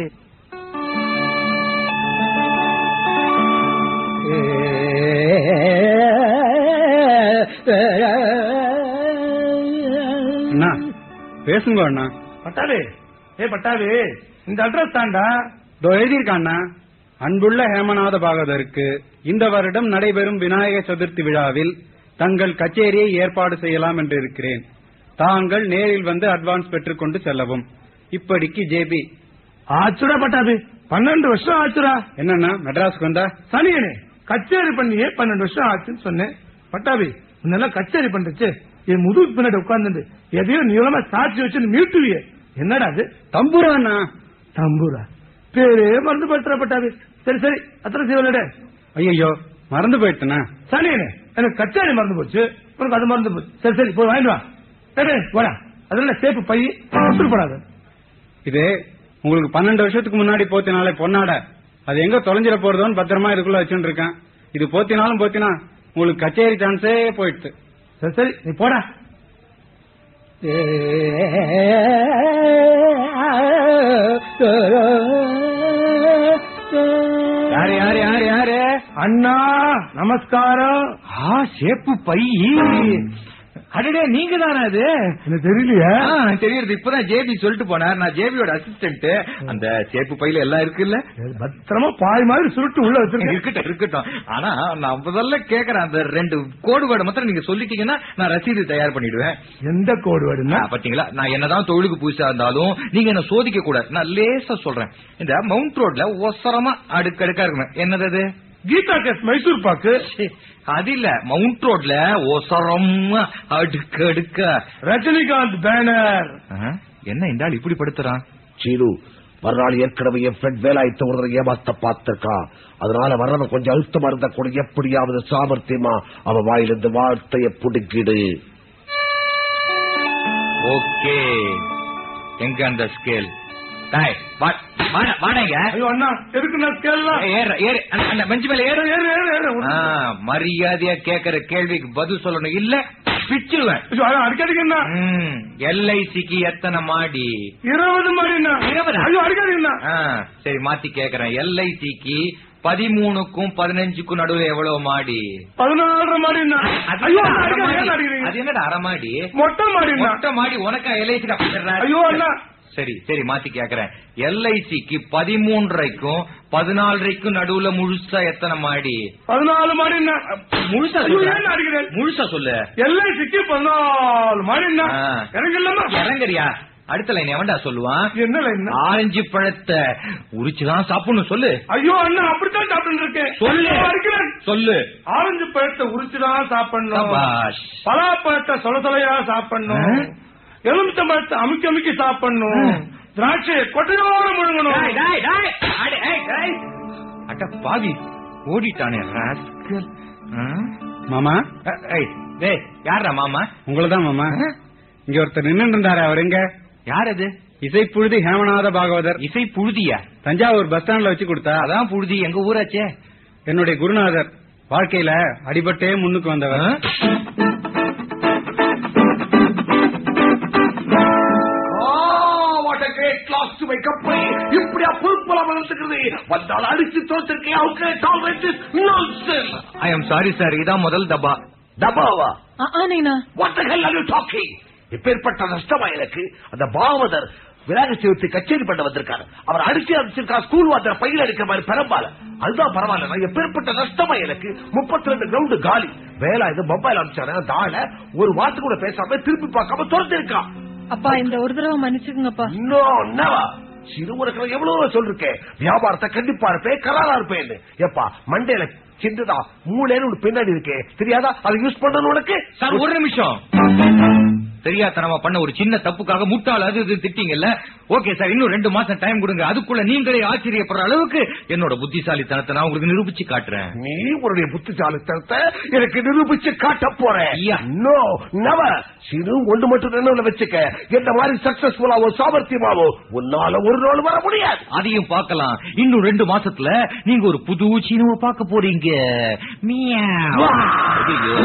அண்ணா பேசுங்க அண்ணா பட்டாபி ஏ பட்டாபி இந்த அட்ரஸ் தாண்டா இதோ எழுதியிருக்காண்ணா அன்புள்ள ஹேமநாத பாகவதருக்கு இந்த வருடம் நடைபெறும் விநாயக சதுர்த்தி விழாவில் தங்கள் கச்சேரியை ஏற்பாடு செய்யலாம் என்று இருக்கிறேன் தாங்கள் நேரில் வந்து அட்வான்ஸ் பெற்றுக்கொண்டு செல்லவும் இப்படிக்கு ஜேபி ஆச்சுடா பட்டாபி பன்னெண்டு வருஷம் ஆச்சுடா என்னண்ணா மெட்ராஸ்க்கு வந்தா சனியனே கச்சேரி பண்ணியே பன்னெண்டு வருஷம் ஆச்சுன்னு சொன்னேன் பட்டாபி முன்னெல்லாம் கச்சேரி பண்றச்சு என் முதுகு பின்னாடி உட்கார்ந்துட்டு எதையோ நீளமா சாட்சி வச்சு மீட்டுவியே என்னடா அது தம்புராண்ணா தம்பூரா பேரே மறந்து போட்டுற பட்டாபி சரி சரி அத்தனை சிவனட ஐயோ மறந்து போயிட்டேனா சனியனே எனக்கு கச்சேரி மறந்து போச்சு உனக்கு அது மறந்து போச்சு சரி சரி போய் வாங்கிட்டு வா சரி வாடா அதெல்லாம் சேப்பு பை போடாது இது உங்களுக்கு பன்னெண்டு வருஷத்துக்கு முன்னாடி போத்தினாலே பொன்னாட அது எங்க தொலைஞ்சிட போறதோன்னு பத்திரமா இதுக்குள்ள வச்சுட்டு இருக்கேன் இது போத்தினாலும் போத்தினா உங்களுக்கு கச்சேரி சான்ஸே போயிடுது சரி சரி நீ போடா யாரு யாரு யாரு யாரு அண்ணா நமஸ்காரம் ஆ சேப்பு பையி அடடே நீங்க தானே அது எனக்கு தெரியலையா ஆ, தெரியுது இப்பதான் ஜேபி சொல்லிட்டு போனார் நான் ஜேபியோட அசிஸ்டன்ட் அந்த சேப்பு பையில எல்லாம் இருக்குல்ல பத்திரமா பாய் மாதிரி சுருட்டு உள்ள வச்சிருக்கேன் இருக்கட்டும் இருக்கட்டும் ஆனா நான் முதல்ல கேக்குறேன் அந்த ரெண்டு கோடு வேர்டு மாத்திரம் நீங்க சொல்லிட்டீங்கன்னா நான் ரசீது தயார் பண்ணிடுவேன் எந்த கோடு வேடுன்னா ஆ, பாத்தீங்களா நான் என்னதான் தொழிலுக்கு புதுசா இருந்தாலும் நீங்க என்ன சோதிக்க கூடாது நான் லேசா சொல்றேன் இந்த மவுண்ட் ரோட்ல ஒசரமா அடுக்கடுக்கா இருக்கணும் என்னது அது கீதா கேஸ் மைசூர் பாக்கு ச்சே, அது இல்ல மவுண்ட் ரோட்ல ஒசரம் அடுக்க அடுக்க ரஜினிகாந்த் பேனர் ஆ, என்ன இந்த ஆள் இப்படி படுத்துறான் சீரு மறுநாள் ஏற்கனவே என் ஃப்ரெண்ட் வேலாயத்த ஒரு தடவை ஏமாத்த பார்த்திருக்கான் அதனால வர்றவன் கொஞ்சம் அழுத்தமா இருந்தா கூட எப்படியாவது சாமர்த்தியமா அவன் வாயிலிருந்து வார்த்தைய புடுக்கிடு ஓகே எங்க அந்த ஸ்கேல் டேய், வா- வாடா- வாடங்க ஐயோ அண்ணா எதுக்கு நான் கேள்லாம் ஏய், ஏறு ஏறு அந்த- அந்த பெஞ்ச் மேல ஏறு ஏறு ஏறு ஏறு ஆ, மரியாதையா கேக்குற கேள்விக்கு பதில் சொல்லணும் இல்ல பிச்சிருவேன் ஐயோ, அண்ணா, அடிக்காதீங்க அண்ணா எல்ஐசிக்கு எத்தனை மாடி இருபது மாதிரி அண்ணா இருபதா? ஐயோ அடிக்காதீங்க அண்ணா ஆ, சரி மாத்தி கேக்குறேன் எல்ஐசிக்கு பதிமூணுக்கும் பதினஞ்சுக்கும் நடுவுல எவ்வளவு மாடி பதினாலரை மாதிரி அண்ணா அது ஐயோ என்னடா அண்ணா, அரை அடிக்காதீங்க, மாடி? ஏன் அடிக்கிறீங்க? அது என்னடா அரை மாடி மொட்டை மாடி அண்ணா மொட்டை மாடி உனக்கா எல்ஐசி ஐயோ அண்ணா சரி சரி மாத்தி கேக்குறேன் எல்ஐசிக்கு பதிமூன்றரைக்கும் பதினாலரைக்கும் நடுவுல முழுசா எத்தனை மாடி பதினாலு மாடி அண்ணா முழுசா ஐயோ, சொல்லு. ஏன் அடிக்கிறேன் முழுசா சொல்லு எல்ஐசிக்கு பதினாலு மாடி அண்ணா ஆ. எனக்கு இல்லம்மா இறங்கறியா அடுத்த லைன் எவன்டா சொல்லுவான் என்ன லைன் ஆரஞ்சு பழத்தை உரிச்சுதான் சாப்பிடணும் சொல்லு ஐயோ அண்ணா அப்படித்தான் சாப்பிட்டு இருக்கேன் சொல்லு. ஐயோ, அடிக்கிறேன் சொல்லு ஆரஞ்சு பழத்தை உரிச்சுதான் சாப்பிடணும் சபாஷ். பலாப்பழத்தை சொல சொலையா சாப்பிடணும் எலுமிச்சை பழத்தை அமுக்கி அமுக்கி சாப்பிடணும் திராட்சையை கொட்டையோட முழுங்கணும் டேய், டேய், டேய். அட, ஏய், டேய். அட பாவி ஓடிட்டானே ராஸ்கல் ஆ? மாமா அ, ஏய், டேய் யாரா மாமா உங்களதான் மாமா இங்க ஒருத்தர் நின்று இருந்தாரு அவர் எங்க யார் அது இசைப்புழுதி ஹேமநாத பாகவதர் இசை புழுதியா தஞ்சாவூர் பஸ் ஸ்டாண்ட்ல வச்சு கொடுத்தா அதான் புழுதி எங்க ஊராச்சே என்னுடைய குருநாதர் வாழ்க்கையில அடிபட்டே முன்னுக்கு ஆ? வந்தவர் what a great class to wake up with. இப்படியா பொறுப்பெல்லாம் வளர்த்துக்கிறது வந்தால் அடிச்சு தோத்திருக்கேன் how can I tolerate this nonsense I'm sorry sir இதான் முதல் தபா டபாவா ஆ, ஆ, நீனா What the hell are you talking? இப்பேற்பட்ட நஷ்டமா எனக்கு அந்த பாவதர் விநாயகர் சதுர்த்தி கச்சேரி பண்ண வந்திருக்காரு அவர் அடிச்சு அடிச்சிருக்கா ஸ்கூல் வாத்திர பையில இருக்கிற மாதிரி பெரும்பால அதுதான் பரவாயில்ல நான் எப்பேற்பட்ட நஷ்டமா எனக்கு முப்பத்தி ரெண்டு கிரவுண்ட் காலி வேலை இது மொபைல் அமிச்சாரு அந்த ஆளை ஒரு வார்த்தை கூட பேசாம திருப்பி பார்க்காம துரத்திருக்கான் அப்பா இந்த ஒரு தடவை மன்னிச்சுக்குங்கப்பா இன்னும் என்னவா சிறுவனுக்கு எவ்வளவு சொல்லிருக்கேன் வியாபாரத்தை கண்டிப்பா இருப்பேன் கராரா இருப்பேன் எப்பா மண்டேல சின்னதா மூளைன்னு ஒரு பின்னாடி இருக்கே தெரியாதா அதை யூஸ் பண்ணணும் உனக்கு சார் ஒரு நிமிஷம் தெரியாதனமா பண்ண ஒரு சின்ன தப்புக்காக முட்டாள் அது இது திட்டிங்கல்ல ஓகே சார் இன்னும் ரெண்டு மாசம் டைம் கொடுங்க அதுக்குள்ள நீங்களே ஆச்சரியப்படுற அளவுக்கு என்னோட புத்திசாலித்தனத்தை நான் உங்களுக்கு நிரூபிச்சு காட்டுறேன் நீ உன்னுடைய புத்திசாலித்தனத்தை எனக்கு நிரூபிச்சு காட்ட போறேன் ஐயா. நோ நவ சிறு ஒன்று மட்டும் நினைவுல வச்சுக்க என்ன மாதிரி சக்சஸ்ஃபுல்லாவோ சாமர்த்தியமாவோ உன்னால ஒரு நாள் வர முடியாது அதையும் பார்க்கலாம் இன்னும் ரெண்டு மாசத்துல நீங்க ஒரு புது சீனுவை பார்க்க போறீங்க மியாவ். வா. ஐயோ.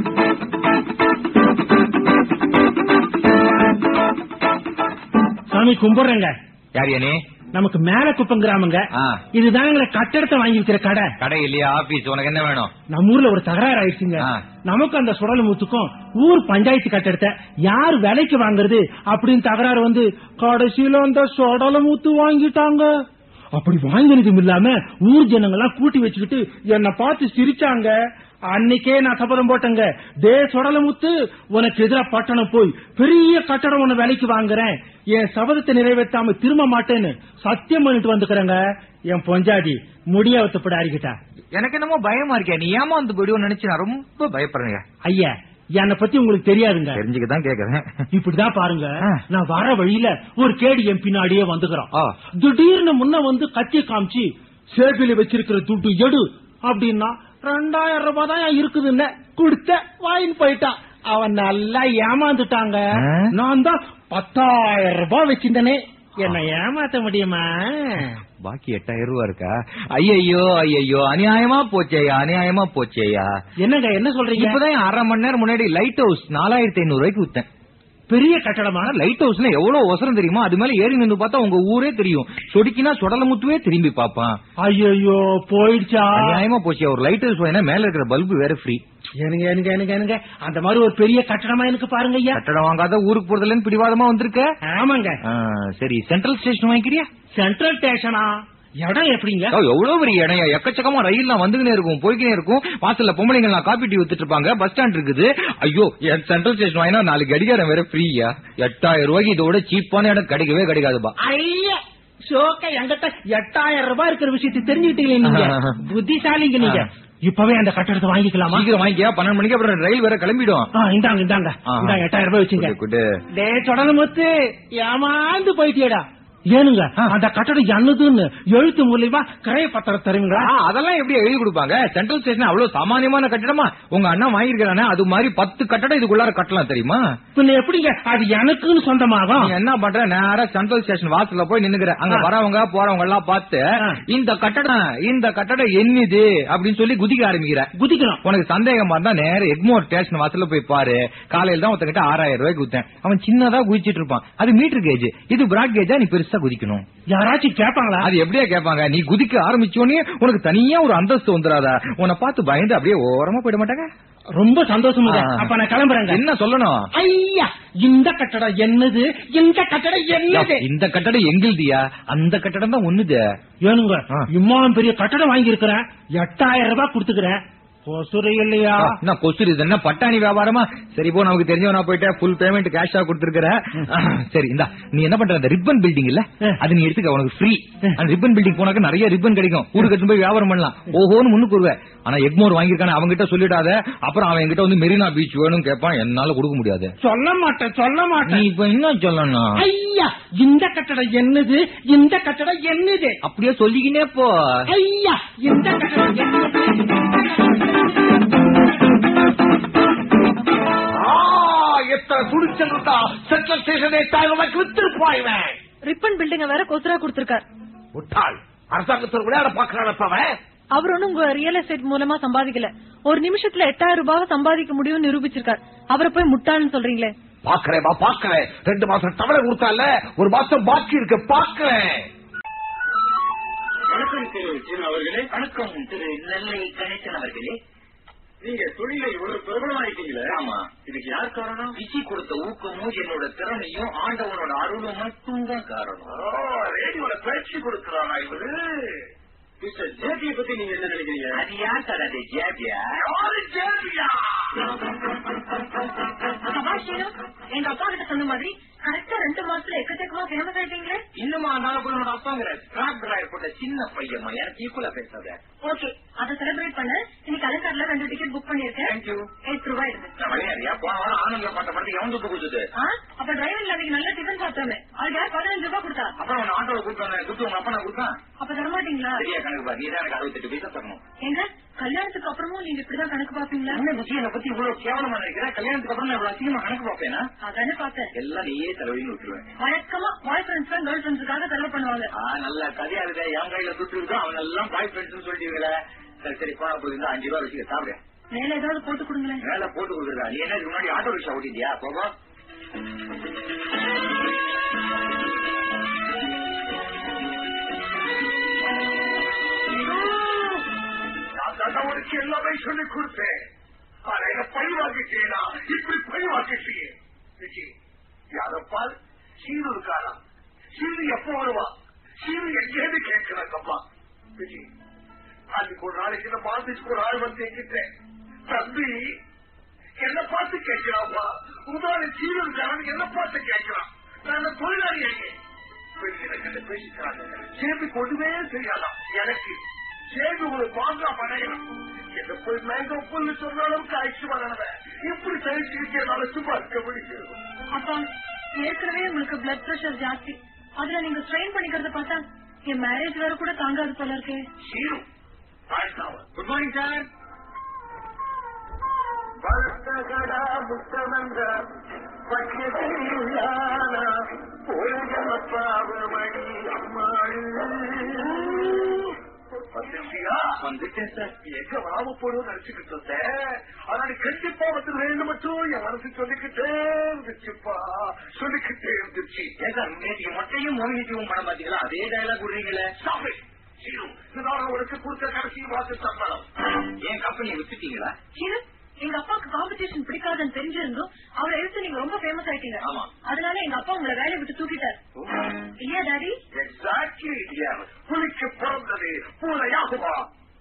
சாமி கும்பிடுறேங்க யார் யானே நமக்கு மேல குப்பம் கிராமங்க ஆ. இதுதான் எங்களை கட்டடத்தை வாங்கி விக்கிற கடை கடை இல்லையா ஆபீஸ் உனக்கு என்ன வேணும் நம்ம ஊர்ல ஒரு தகராறு ஆயிடுச்சுங்க ஆ. நமக்கு அந்த சுடல முத்துக்கும் ஊர் பஞ்சாயத்து கட்டடத்தை யார் விலைக்கு வாங்குறது அப்படின்னு தகராறு வந்து கடைசியில அந்த சுடல முத்து வாங்கிட்டாங்க அப்படி வாங்கினதும் இல்லாம ஊர் ஜனங்கள்லாம் கூட்டி வச்சுக்கிட்டு என்ன பார்த்து சிரிச்சாங்க அன்னைக்கே நான் சபதம் போட்டேங்க டே சுடலமுத்து உனக்கு எதிரா பட்டணம் போய் பெரிய கட்டடம் ஒண்ணு விலைக்கு வாங்குறேன் என் சபதத்தை நிறைவேற்றாம திரும்ப மாட்டேன்னு சத்தியம் பண்ணிட்டு வந்துக்கிறேங்க என் பொஞ்சாதி முடியாவத்தப்பட அறிக்கிட்டா எனக்கு என்னமோ பயமா இருக்கே நீ ஏமாந்து போயிடுவோம் நினைச்சு நான் ரொம்ப பயப்படுறேங்க ஐயா என்னை பத்தி உங்களுக்கு தெரியாதுங்க தெரிஞ்சுக்க தான் கேக்குறேன் இப்படிதான் பாருங்க ஆ. நான் வர வழியில ஒரு கேடி என் பின்னாடியே வந்துக்கிறோம் ஆ. திடீர்னு முன்ன வந்து கத்திய காமிச்சு சேபில வச்சிருக்கிற துட்டு எடு அப்படின்னா ரெண்டாயிரம் ரூபாய் தான் இருக்குதுன்னு கொடுத்த வாயின் போயிட்டான் அவன் நல்லா ஏமாந்துட்டாங்க ஆ? நான் தான் பத்தாயிரம் ரூபாய் வச்சிருந்தனே என்ன ஏமாத்த முடியுமா பாக்கி எட்டாயிரம் ரூபா இருக்கா ஐயையோ ஐயையோ அநியாயமா போச்சேயா அநியாயமா போச்சேயா என்னங்க என்ன சொல்றீங்க இப்பதான் அரை மணி நேரம் முன்னாடி லைட் ஹவுஸ் நாலாயிரத்தி ஐநூறு ரூபாய்க்கு வித்தேன் பெரிய கட்டடமா ஆனா லைட் ஹவுஸ்ல எவ்வளவு ஒசரம் தெரியுமா அது மேல ஏறி நின்று பார்த்தா உங்க ஊரே தெரியும் சொடிக்கினா சுடல முத்துவே திரும்பி பாப்பான் ஐயோ போயிடுச்சா அநியாயமா போச்சு ஒரு லைட் ஹவுஸ் வேணா மேல இருக்கிற பல்பு வேற ஃப்ரீ எனக்கு எனக்கு எனக்கு எனக்கு அந்த மாதிரி ஒரு பெரிய கட்டடமா எனக்கு பாருங்க ஐயா கட்டடம் வாங்காத ஊருக்கு போறதுலன்னு பிடிவாதமா வந்திருக்க ஆமாங்க ஆ, சரி சென்ட்ரல் ஸ்டேஷன் வாங்கிக்கிறியா சென்ட்ரல் ஸ்டேஷனா இடம் எப்படிங்க ஓ, எவ்வளவு பெரிய இடம் எக்கச்சக்கமா ரயில்லாம் வந்துகினே இருக்கும் போய்க்கினே இருக்கும் வாசல்ல பொம்பளைங்க எல்லாம் காப்பி டீ வித்துட்டு இருப்பாங்க பஸ் ஸ்டாண்ட் இருக்குது ஐயோ என் சென்ட்ரல் ஸ்டேஷன் வாங்கினா நாலு கடிகாரம் வேற ஃப்ரீயா எட்டாயிரம் ரூபாய்க்கு இதோட சீப்பான இடம் கிடைக்கவே கிடைக்காதுப்பா ஐயா ஷோக்க என்கிட்ட எட்டாயிரம் ரூபாய் இருக்கிற விஷயத்தை தெரிஞ்சுக்கிட்டீங்க நீங்க புத்திசாலிங்க நீங்க இப்பவே அந்த கட்டடத்தை வாங்கிக்கலாமா சீக்கிரம் வாங்கிக்க பன்னெண்டு மணிக்கு அப்புறம் ரயில் வேற கிளம்பிடும் ஆ, இந்தாங்க இந்தாங்க ஆ. இந்தாங்க எட்டாயிரம் ரூபாய் வச்சுங்க குடு, குடு. டே தொடர்ந்து முத்து ஏமாந்து போயிட்டியடா ஏனுங்க ஆ. அந்த கட்டடம் என்னதுன்னு எழுத்து மூலியமா கிரைய பத்திரம் தருவீங்களா ஆ, அதெல்லாம் எப்படி எழுதி கொடுப்பாங்க சென்ட்ரல் ஸ்டேஷன் அவ்வளவு சாமானியமான கட்டடமா உங்க அண்ணா வாங்கியிருக்கானே அது மாதிரி பத்து கட்டடம் இதுக்குள்ளார கட்டலாம் தெரியுமா பின்ன எப்படிங்க அது எனக்குன்னு சொந்தமாகும் நீ என்ன பண்ற நேரா சென்ட்ரல் ஸ்டேஷன் வாசல்ல போய் நின்னுக்கிற அங்க ஆ. வரவங்க போறவங்க எல்லாம் பார்த்து ஆ. இந்த கட்டடம் இந்த கட்டடம் என்னது அப்படின்னு சொல்லி குதிக்க ஆரம்பிக்கிற குதிக்கணும் உனக்கு சந்தேகமா இருந்தா நேர எக்மோர் ஸ்டேஷன் வாசல்ல போய் பாரு காலையில தான் ஒருத்தங்கிட்ட ஆறாயிரம் ரூபாய்க்கு குத்தேன் அவன் சின்னதா குதிச்சிட்டு இருப்பான் அது மீட்டர் கேஜ் இது பிராட் கேஜா நீ பெருசா குதிக்கணும் யாராச்சும் கேட்பாங்களா அது எப்படியா கேட்பாங்க நீ குதிக்க ஆரம்பிச்சோடனே உனக்கு தனியா ஒரு அந்தஸ்து வந்துடாதா உன்னை பார்த்து பயந்து அப்படியே ஓரமா போயிட மாட்டாங்க ரொம்ப சந்தோஷமுங்க ஆ. அப்ப நான் கிளம்புறேங்க என்ன சொல்லணும் ஐயா இந்த கட்டடம் என்னது இந்த கட்டடம் என்னது இந்த கட்டடம் எங்களுதியா அந்த கட்டடம் தான் ஒண்ணுது ஏனுங்க ஆ. இம்மாவும் பெரிய கட்டடம் வாங்கி இருக்கிறேன் எட்டாயிரம் ரூபாய் கொடுத்துக்கிறேன் கொசுரை இல்லையா என்ன கொசுரு இது என்ன பட்டாணி வியாபாரமா சரி போ நமக்கு தெரிஞ்சவனா போயிட்டேன் ஃபுல் பேமெண்ட் கேஷா கொடுத்துருக்கிற சரி இந்தா நீ என்ன பண்ற அந்த ரிப்பன் பில்டிங் இல்ல ஆ. அது நீ எடுத்துக்க உனக்கு ஃப்ரீ அந்த ரிப்பன் பில்டிங் போனாக்க நிறைய ரிப்பன் கிடைக்கும் ஊரு கட்டு போய் வியாபாரம் பண்ணலாம் ஓஹோன்னு முன்னுக்கு வருவ ஆனா எக்மோர் வாங்கியிருக்கான அவங்க கிட்ட சொல்லிடாத அப்புறம் அவன் கிட்ட வந்து மெரினா பீச் வேணும் கேட்பான் என்னால கொடுக்க முடியாது சொல்ல மாட்டேன் சொல்ல நீ மாட்டேன் இப்ப என்ன சொல்லணும் ஐயா இந்த கட்டடம் என்னது இந்த கட்டடம் என்னது அப்படியே சொல்லிக்கினே போ ஐயா இந்த கட்டடம் என்னது ஆ, எத்தனை துணிச்சல் இருந்தா சென்ட்ரல் ஸ்டேஷன் எட்டாயிரம் ரூபாய்க்கு வித்திருப்பாய்வன் ரிப்பன் பில்டிங்க வேற கொசுரா கொடுத்திருக்கார் முட்டாள் அரசாங்கத்தில் விளையாட பாக்குறான் அவர் ஒண்ணும் உங்க ரியல் எஸ்டேட் மூலமா சம்பாதிக்கல ஒரு நிமிஷத்துல எட்டாயிரம் ரூபாவை சம்பாதிக்க முடியும்னு நிரூபிச்சிருக்கார் அவரை போய் முட்டாள்னு சொல்றீங்களே பாக்குறேன் பாக்குறேன் ரெண்டு மாசம் தவளை கொடுத்தால ஒரு மாசம் பாக்கி இருக்கு பாக்குறேன் வணக்கம் திரு ஜின் அவர்களே வணக்கம் திரு நெல்லை கணேசன் அவர்களே நீங்க தொழில இவ்வளவு பிரபலமாயிட்டீங்களே ஆமா இதுக்கு யார் காரணம் விசி கொடுத்த ஊக்கமும் என்னோட திறமையும் ஆண்டவனோட அருளும் மட்டும்தான் காரணம் ரேடியோல பயிற்சி கொடுக்கிறானா இவரு மிஸ்டர் ஜேபியை பத்தி நீங்க என்ன நினைக்கிறீங்க அது யார் சார் அது ஜேபியா யாரு ஜேபியா எங்க அப்பா கிட்ட சொன்ன மாதிரி கரெக்டா ரெண்டு மாசத்துல எக்கச்சக்கமா ஃபேமஸ் ஆயிட்டீங்களே இன்னுமா நான் போய் உன்னோட அப்பாங்கிற ஸ்கிராப் டிரைவர் போட்ட சின்ன பையன் எனக்கு ஈக்குவலா பேசாத ஓகே அதை செலிப்ரேட் பண்ண இன்னைக்கு அலங்கார்ல ரெண்டு டிக்கெட் புக் பண்ணிருக்கேன் தேங்க்யூ எயிட் ரூபாய் இருக்கு விளையாடியா போன வாரம் ஆனந்த பாட்ட படத்துக்கு எவன் துப்பு கொடுத்தது ஆ, அப்ப டிரைவர்ல அன்னைக்கு நல்ல டிஃபன் சாப்பிட்டோமே அதுக்கு யார் பதினஞ்சு ரூபாய் கொடுத்தா அப்புறம் உன்னை ஆட்டோல கூப்பிட்டு துட்டு உங்க அப்பா நான் கொடுத்தான் அப்ப தரமாட்டீங்களா சரியா கணக்கு பா நீ தான் எனக்கு அறுபத்தெட்டு பைசா தரணும் எங்க கல்யாணத்துக்கு அப்புறமும் நீங்க இப்படிதான் கணக்கு பாப்பீங்களா என்ன விஷயம் என்னை பத்தி இவ்வளவு கேவலமா நினைக்கிற கல்யாணத்துக்கு அப்புறம் நான் இவ்வளவு அசிங்கமா கணக்கு பார்ப்பேனா அதானே பார்த்தேன் எல்லாம் நீயே தலைவின்னு விட்டுருவேன் வழக்கமா பாய் ஃப்ரெண்ட்ஸ் கேர்ள் ஃப்ரெண்ட்ஸுக்காக செலவு பண்ணுவாங்க ஆ நல்ல கதையா இருக்க என் கையில துட்டு இருக்கு அவன் எல்லாம் பாய் ஃப்ரெண்ட்ஸ் சொல்லிட்டீங்களே சரி சரி போனா போய் இருந்தா அஞ்சு ரூபா வச்சுக்க சாப்பிடு மேல ஏதாவது போட்டு கொடுங்களேன் மேல போட்டு கொடுக்குறா நீ என்ன இதுக்கு முன்னாடி ஆட்டோ ரிக்ஷா ஓட்டிட்டியா போகோ நான் கணவனுக்கு எல்லாமே சொல்லிக் கொடுத்தேன் ஆனா என்ன பழி வாங்கிட்டேனா இப்படி பழி வாங்கிட்டீங்க விஜய் யாரப்பால் சீரு இருக்காரா சீரு எப்ப வருவா சீரு எங்கேன்னு கேட்கிறாங்கம்மா விஜய் அன்னைக்கு ஒரு நாளைக்கு நம்ம ஆபீஸ்க்கு ஒரு ஆள் வந்து எங்கிட்டேன் தம்பி என்ன பார்த்து கேட்கிறாப்பா உதாரண சீரு இருக்காரான்னு என்ன பார்த்து கேட்கிறான் நான் தொழிலாளி எங்கே பேசிக்கிறாங்க சேபி கொண்டுவே தெரியாதாம் எனக்கு சேபி ஒரு மாங்கா படையலாம் என்ன போய் மேங்கோ புல்லு சொல்ற அளவுக்கு ஆயிடுச்சு வளர்ந்தவன் இப்படி தெரிஞ்சுக்கிட்டே சும்மா இருக்க முடியும் அப்பா ஏற்கனவே உங்களுக்கு பிளட் பிரஷர் ஜாஸ்தி அதுல நீங்க ஸ்ட்ரெயின் பண்ணிக்கிறத பார்த்தா என் மேரேஜ் வேற கூட தாங்காது போல இருக்கே சீரு வாழ்த்தாவன் குட் மார்னிங் சார் வளர்த்தகடா புத்தமந்த பச்சதில்லான போழம பாவமணி அம்மாள் வந்துட்டியா? வந்துட்டேன் சார் எங்க வராம போடுவோம் நினைச்சுக்கிட்டு இருந்தேன் ஆனா நீ கண்டிப்பா வந்து வேணும் மட்டும் என் மனசு சொல்லிக்கிட்டே இருந்துச்சுப்பா சொல்லிக்கிட்டே இருந்துச்சு ஏன் சார் நேற்று மொட்டையும் மோகினியும் படம் பாத்தீங்களா அதே டயலாக் விடுறீங்களே சாமி சீரு இதுதான் உனக்கு கொடுத்த கடைசி மாச சம்பளம் ஏன் கம்பெனியை வித்துட்டீங்களா இது எங்க அப்பாவுக்கு காம்படிஷன் பிடிக்காதுன்னு தெரிஞ்சிருந்தும் அவரை எடுத்து நீங்க ரொம்ப ஃபேமஸ் ஆயிட்டீங்க ஆமா. அதனால எங்க அப்பா உங்களை வேலையை விட்டு தூக்கிட்டார் இல்லையா டாடி எக்ஸாக்ட்லி புலிக்கு பிறந்தது பூனையாகுமா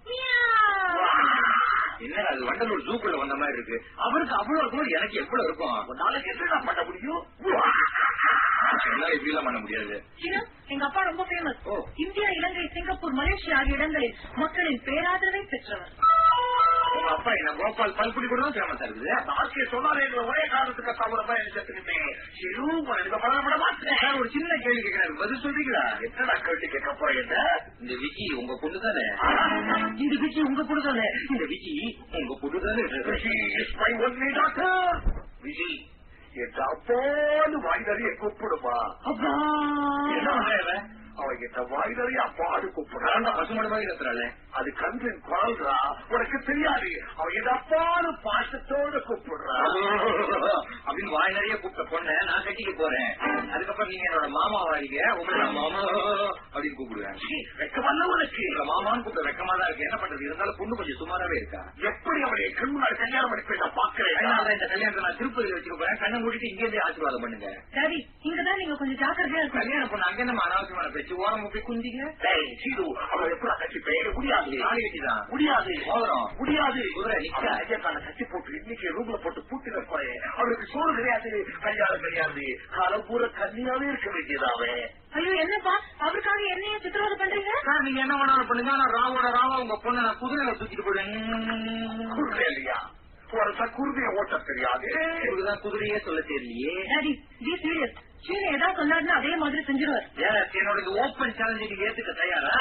என்ன அது வண்டலூர் ஜூக்குள்ள வந்த மாதிரி இருக்கு அவருக்கு அவ்வளவு இருக்கும் எனக்கு எவ்வளவு இருக்கும் நாளைக்கு என்ன பண்ண முடியும் என்னால இப்படி எல்லாம் பண்ண முடியாது சீனா, எங்க அப்பா ரொம்ப ஃபேமஸ் ஓ. இந்தியா இலங்கை சிங்கப்பூர் மலேசியா ஆகிய இடங்களில் மக்களின் பேராதரவை பெற்றவர் உங்க அப்பா என்ன கோபால் பல்குடி கூட தான் ஃபேமஸா இருக்குது ஆட்சியை சொன்னாலே என்ற ஒரே காரணத்துக்கு தவிர தான் எனக்கு செத்துக்கிட்டேன் சிறு படப்பட மாட்டேன் சார் ஒரு சின்ன கேள்வி கேட்கிறேன் பதில் சொல்றீங்களா என்னடா கேட்டு கேட்க போறீங்க இந்த விக்கி உங்க பொண்ணு தானே இந்த விக்கி உங்க பொண்ணு தானே இந்த விக்கி உங்க பொண்ணு தானே மை ஒன்லி டாக்டர் விஜய் என் அப்பான்னு வாய் நிறைய கூப்பிடுமா அப்பா என்ன பண்ற இவன்? அவன் என் வாய் நிறைய அப்பாடு கூப்பிடுறான் கரண்டா பசுமாடு மாதிரி கத்துறாளே அது கண்ணின் குரல்றா உனக்கு தெரியாது அவன் என் அப்பான்னு பாசத்தோட கூப்பிடுறான் அப்படின்னு வாய் நிறைய கூப்பிட்ட பொண்ண நான் கட்டிக்க போறேன் அதுக்கப்புறம் நீங்க என்னோட மாமா வாரிங்க உங்களை நான் மாமா அப்படின்னு கூப்பிடுவேன் வெக்கமல்ல உனக்கு உங்க மாமான்னு கூப்பிட வெக்கமா தான் இருக்கு என்ன பண்றது இருந்தாலும் பொண்ணு கொஞ்சம் சுமாராவே இருக்கா எப்படி அவனை கண் முன்னாடி கல்யாணம் பண்ணி போய் நான் பாக்குறேன் அதனால இந்த கல்யாணத்தை நான் திருப்பதியில வச்சுக்க போறேன் கண்ணை மூடிட்டு இங்கே இருந்து ஆசீர்வாதம் பண்ணுங்க டாடி இங்கதான் நீங்க கொஞ்சம் ஜாக்கிரதையா இருக்கணும் கல்யாணம் பொண்ணு அங்க நம்ம அனாவசியமான பேச்சு ஓரம் போய் குந்திங்க டேய், சீது, அவன் எப்படா கட்சி பெயர முடியாது நாளை கட்டிதான் முடியாது மோதிரம். முடியாது குதிரை நிக்க. அவன் ஐயக்கால கட்டி போட்டு இன்னைக்கு ரூம்ல போட்டு பூட்டி வைப்பாரு அவருக்கு சோறு கிடையாது கல்யாணம் கிடையாது காலம் பூரா கன்னியாவே இருக்க வேண்டியதாவே ஐயோ என்னப்பா அவருக்காக என்னைய சித்திரவதை பண்றீங்க சார் நீங்க என்ன வேணாலும் பண்ணுங்க ஆனா ராவோட ராவா உங்க பொண்ணை நான் குதிரையில தூக்கிட்டு போயிடுவேன் குருவே இல்லையா ஒரு குருவிய ஓட்ட தெரியாது உங்களுக்குதான் குதிரையே சொல்ல தெரியலையே டாடி பி சீரியஸ் சீன ஏதாவது சொன்னாருன்னா அதே மாதிரி செஞ்சிருவார் ஏன் என்னோட இந்த ஓப்பன் சேலஞ்சை நீங்க ஏத்துக்க தயாரா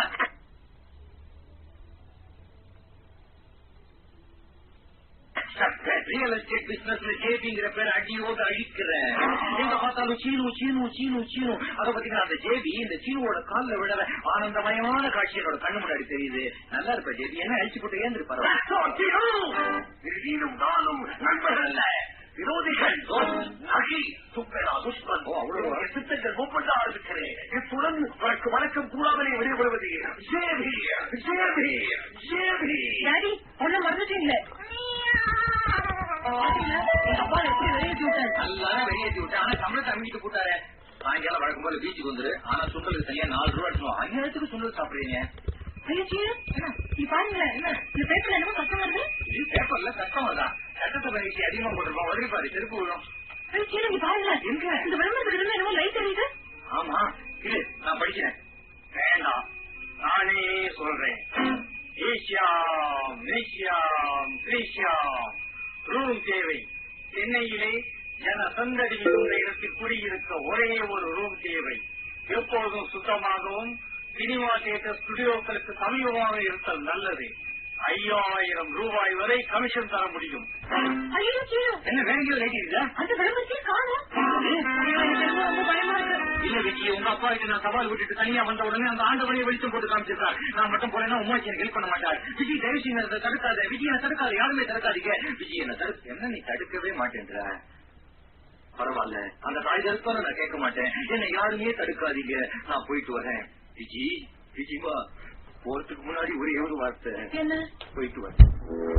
ரியல் எஸ்டேட் பிசினஸ்ல ஜேபிங்கிற பேர் அடியோடு அழிக்கிறேன் எங்க பார்த்தாலும் சீனு சீனு சீனு சீனு அத பாத்தீங்கன்னா அந்த ஜேபி இந்த சீனுவோட கால்ல விழற ஆனந்தமயமான காட்சி என்னோட கண்ணு முன்னாடி தெரியுது நல்லா இருப்ப ஜேபி என்ன அழிச்சு போட்டு ஏந்திரு பரவாயில்ல நீனும் நானும் நண்பர்கள் அல்ல விரோதிகள் நகி சுப்பரா துஷ்மன் ஓ, அவ்வளவு. என் சித்தங்கள் ஒவ்வொன்றா இருக்கிறேன் இத்துடன் உனக்கு வணக்கம் கூடாமலே வெளிப்படுவது ஜேபி ஜேபி ஜேபி டாடி ஒண்ணு மறந்துட்டீங்களே பாத்தீங்களா? எங்க அப்பா எப்படி வெளியேற்றி விட்டாரு எல்லாரும் வெளியேற்றி விட்டு ஆனா சம்பளத்தை அமைக்கிட்டு போட்டாரு சாயங்காலம் வழக்கம் போல பீச்சுக்கு வந்துரு ஆனா சுண்டலுக்கு தனியா நாலு ரூபா எடுக்கணும் ஐயாயிரத்துக்கு சுண்டல் சாப்பிடுறீங்க ஐயோ சீன நீ பாருங்களேன் என்ன இந்த பேப்பர்ல என்னமோ கஷ்டம் வருது இது பேப்பர்ல கஷ்டம் தான் சட்டத்தை பயிற்சி அதிகமா போட்டிருக்கோம் உதவி பாரு செருப்பு விழும் ஐயோ சீன நீ பாருங்களேன் எங்க? இந்த விளம்பரத்துக்கு இருந்தா என்னமோ லைட் எரியுது ஆமா இது நான் படிக்கிறேன் வேண்டாம் நானே சொல்றேன் ஏசியாம் மேசியாம் கிரீஷியாம் ரூம் தேவை சென்னையிலே ஜன சந்தடி மிகுந்த இடத்தில் குடியிருக்க ஒரே ஒரு ரூம் தேவை எப்பொழுதும் சுத்தமாகவும் சினிமா தியேட்டர் ஸ்டுடியோக்களுக்கு சமீபமாக இருத்தல் நல்லது ஐயாயிரம் ரூபாய் வரை கமிஷன் தர முடியும் ஐயோ சீன என்ன வேண்டிய லைட் அந்த விளம்பரத்தையே காணும் ரொம்ப பயமா இருக்கு இல்ல விக்கி உங்க அப்பா கிட்ட நான் சவால் விட்டுட்டு தனியா வந்த உடனே அந்த ஆண்டவனையே வெளிச்சம் போட்டு காமிச்சிருக்கார் நான் மட்டும் போறேன்னா உமாச்சி எனக்கு ஹெல்ப் பண்ண மாட்டார் விஜய் தயவு செய்து அதை தடுக்காத விஜய் என்ன தடுக்காத யாருமே தடுக்காதீங்க விஜய் என்ன தடுக்க என்ன நீ தடுக்கவே மாட்டேன்ற பரவாயில்ல அந்த தாய் தடுத்தாலும் நான் கேட்க மாட்டேன் என்ன யாருமே தடுக்காதீங்க நான் போயிட்டு வரேன் விஜி விஜிமா போறதுக்கு முன்னாடி ஒரே ஒரு வார்த்தை என்ன போயிட்டு வரேன்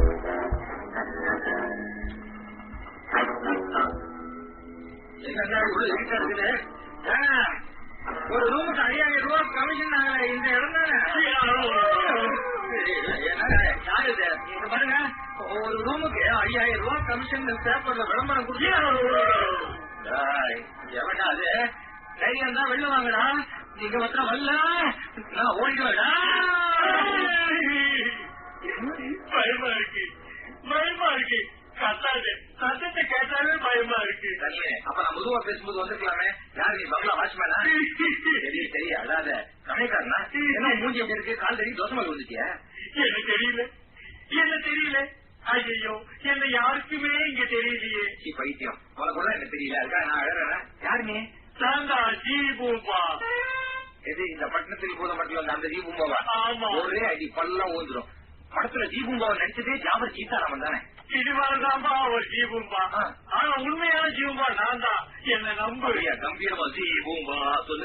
என்னங்க இவ்வளவு இருட்டா இருக்குது ஆ, ஒரு ரூமுக்கு ஐயாயிரம் ரூபாய் கமிஷன் ஆகல இந்த இடம் தானே என்னங்க, யாரு இது? இங்க பாருங்க ஒரு ரூமுக்கு ஐயாயிரம் ரூபாய் கமிஷன் பேப்பர்ல விளம்பரம் கொடுத்து எவனா அது தைரியம் தான் வெளில வாங்கடா நீங்க மாத்திரம் வரல நான் ஓடிடுவேடா பயமா இருக்கு பயமா இருக்கு கத்தாது சத்தத்தை கேட்டாலே பயமா இருக்கு தனியே அப்ப நான் பொதுவா பேசும்போது வந்திருக்கலாமே யார் நீ பங்களா வாட்ச்மேனா சரி சரி அழாத கடைக்காரனா என்ன மூஞ்சி எப்படி இருக்கு கால் தடி தோசை மாதிரி வந்துட்டியா என்ன தெரியல என்ன தெரியல ஐயோ என்ன யாருக்குமே இங்க தெரியலையே சீ பைத்தியம் உனக்கு கூட எனக்கு தெரியல அதுக்காக நான் அழறேன் யாரு நீ தாண்டா ஜீபூபா எது இந்த பட்டணத்தில் பூத மட்டும் அந்த ஜீபூம்பாவா ஆமா. ஒரே அடி பல்லாம் ஊந்துரும் படத்துல ஜீபூம்பாவை நடிச்சதே ஜாபர் சீதாராமன் தானே சினிமாதான்பா ஒரு ஜீபூம்பா ஆ. ஆனா உண்மையான ஜீவம்பா நான் தான் என்ன நம்பு அப்படியா கம்பீரமா ஜீபூம்பா சொல்லு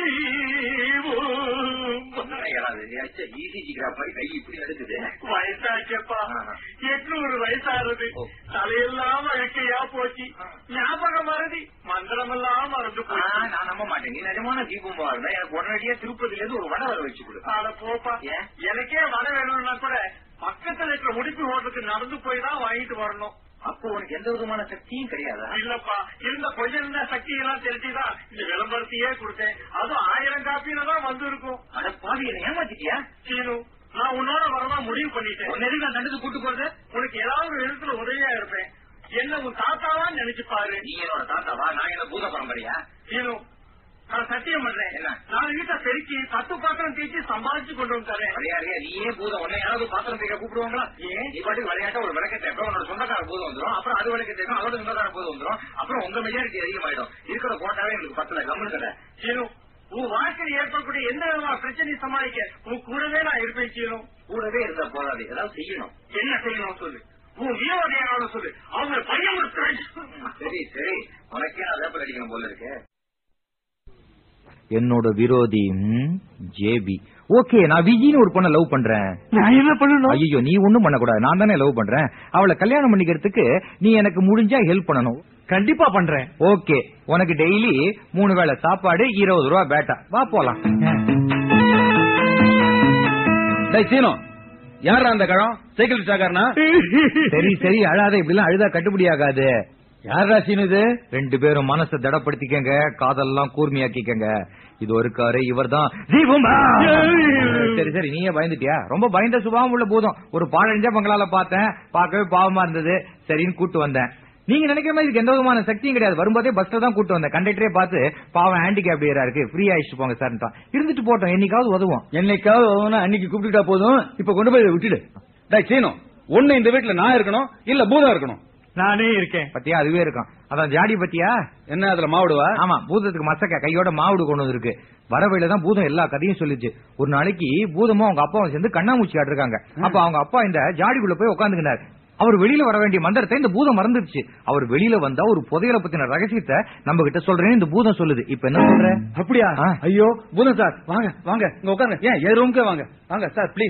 ஜீபூம்பா. ஈஸி ஜிகிரா மாதிரி கை இப்படி நடக்குது வயசாச்சப்பா ஆஹா. எட்நூறு வயசாகுது ஓ. தலையெல்லாம் அழுக்கையா போச்சு ஆ. ஞாபகம் மறதி மந்திரமெல்லாம் மறந்து ஆ, போச்சு நான் நம்ப மாட்டேன் நீ நிஜமான தீபம்பா இருந்தா எனக்கு உடனடியா திருப்பதில இருந்து ஒரு வடை வர வச்சு கொடு அட போப்பா ஏன்? எனக்கே வர வேணும்னா கூட பக்கத்துல இருக்கிற முடிப்பு ஹோட்டலுக்கு நடந்து போய் தான் வாங்கிட்டு வரணும் அப்போ உனக்கு எந்த எந்த விதமான சக்தியும் கிடையாதா இல்லப்பா இருந்த கொஞ்சம் இருந்த சக்தி எல்லாம் தெரிஞ்சுதான் இந்த விளம்பரத்தையே கொடுத்தேன் அதுவும் ஆயிரம் காப்பியில தான் வந்து இருக்கும் அட பாவி என்ன ஏமாத்திட்டியா சீனு நான் உன்னோட வரதா முடிவு பண்ணிட்டேன் உன்ன எதுக்கு நான் தண்டுக்கு கூட்டு போறது உனக்கு ஏதாவது ஒரு விதத்துல உதவியா இருப்பேன் என்ன உன் தாத்தாவா நினைச்சு பாரு நீ என்னோட தாத்தாவா நான் என்ன பூத பரம்பரையா சீனு நான் சத்தியம் பண்றேன் என்ன? நான் வீட்டை பெருக்கி பத்து பாத்திரம் தேய்ச்சி சம்பாதிச்சு கொண்டு வந்து தரேன் விளையாடியா நீயே பூதம் உன்னை யாராவது பாத்திரம் தேக்க கூப்பிடுவாங்களா ஏன் நீ பாட்டுக்கு விளையாட்ட ஒரு விளக்க தேப்ப உன்னோட சொந்தக்கார பூதம் வந்துரும் அப்புறம் அது விளக்க தேப்ப அதோட சொந்தக்கார பூதம் வந்துரும் அப்புறம் உங்க மெஜாரிட்டி அதிகமாயிடும் இருக்கிற போட்டாவே எனக்கு பத்தல கம்முன்னு கடை சீனு உன் வாழ்க்கையில் ஏற்படக்கூடிய எந்த விதமான பிரச்சனையும் சமாளிக்க உன் கூடவே நான் இருப்பேன் சீனு கூடவே இருந்தா போதாது ஏதாவது செய்யணும் என்ன செய்யணும் சொல்லு உன் வீரவதையான சொல்லு அவங்க பையன் ஒரு சரி சரி உனக்கே நான் வேப்பல் அடிக்கணும் போல இருக்கு என்னோட விரோதி ம், ஜேபி ஓகே நான் விஜின்னு ஒரு பொண்ணை லவ் பண்றேன் நான் என்ன பண்ணணும் ஐயோ நீ ஒண்ணும் பண்ணக்கூடாது நான் தானே லவ் பண்றேன் அவளை கல்யாணம் பண்ணிக்கிறதுக்கு நீ எனக்கு முடிஞ்சா ஹெல்ப் பண்ணணும் கண்டிப்பா பண்றேன் ஓகே உனக்கு டெய்லி மூணு வேளை சாப்பாடு இருபது ரூபா பேட்டா வா போலாம் டேய் சீனோ யாரா அந்த கழம் சைக்கிள் ரிக்ஷாக்காரனா சரி சரி அழாத இப்படி எல்லாம் அழுதா கட்டுப்படி ஆகாது யாரா சீனு இது ரெண்டு பேரும் மனசை திடப்படுத்திக்கங்க காதெல்லாம் கூர்மையாக்கிக்கங்க இது ஒரு காரு இவர் தான் சரி சரி நீயே பயந்துட்டியா ரொம்ப பயந்த சுபாவம் உள்ள பூதம் ஒரு பாழஞ்ச பங்களால பார்த்தேன் பார்க்கவே பாவமா இருந்தது சரின்னு கூட்டு வந்தேன் நீங்க நினைக்கிற மாதிரி இதுக்கு எந்த விதமான சக்தியும் கிடையாது வரும்போதே பஸ்ல தான் கூட்டு வந்தேன் கண்டக்டரே பார்த்து பாவம் ஹேண்டிகேப் இருக்கு ஃப்ரீ ஆயிடுச்சு போங்க சார் இருந்துட்டு போட்டோம் என்னைக்காவது உதவும் என்னைக்காவது அவன அன்னைக்கு கூப்பிட்டுட்டா போதும் இப்ப கொண்டு போய் இதை விட்டுடு டேய் சீனோ ஒண்ணு இந்த வீட்டுல நான் இருக்கணும் இல்ல பூதம் இருக்கணும் நானே இருக்கேன் பத்தியா அதுவே இருக்கும் அதான் ஜாடி பத்தியா என்ன அதுல மாவுடுவா ஆமா பூதத்துக்கு மசக்க கையோட மாவுடு கொண்டு வந்திருக்கு வரவையில தான் பூதம் எல்லா கதையும் சொல்லிச்சு ஒரு நாளைக்கு பூதமும் அவங்க அப்பாவும் சேர்ந்து கண்ணாமூச்சி ஆட்டிருக்காங்க அப்ப அவங்க அப்பா இந்த ஜாடிக்குள்ள போய் உட்காந்துக்கினார் அவர் வெளியில வர வேண்டிய மந்திரத்தை இந்த பூதம் மறந்துருச்சு அவர் வெளியில வந்தா ஒரு புதையலை பத்தின ரகசியத்தை நம்ம கிட்ட சொல்றேன்னு இந்த பூதம் சொல்லுது இப்ப என்ன சொல்ற அப்படியா ஆ. ஐயோ பூதம் சார் வாங்க வாங்க இங்க உட்காருங்க ஏன் என் ரூம்க்கே வாங்க வாங்க சார் ப்ளீஸ்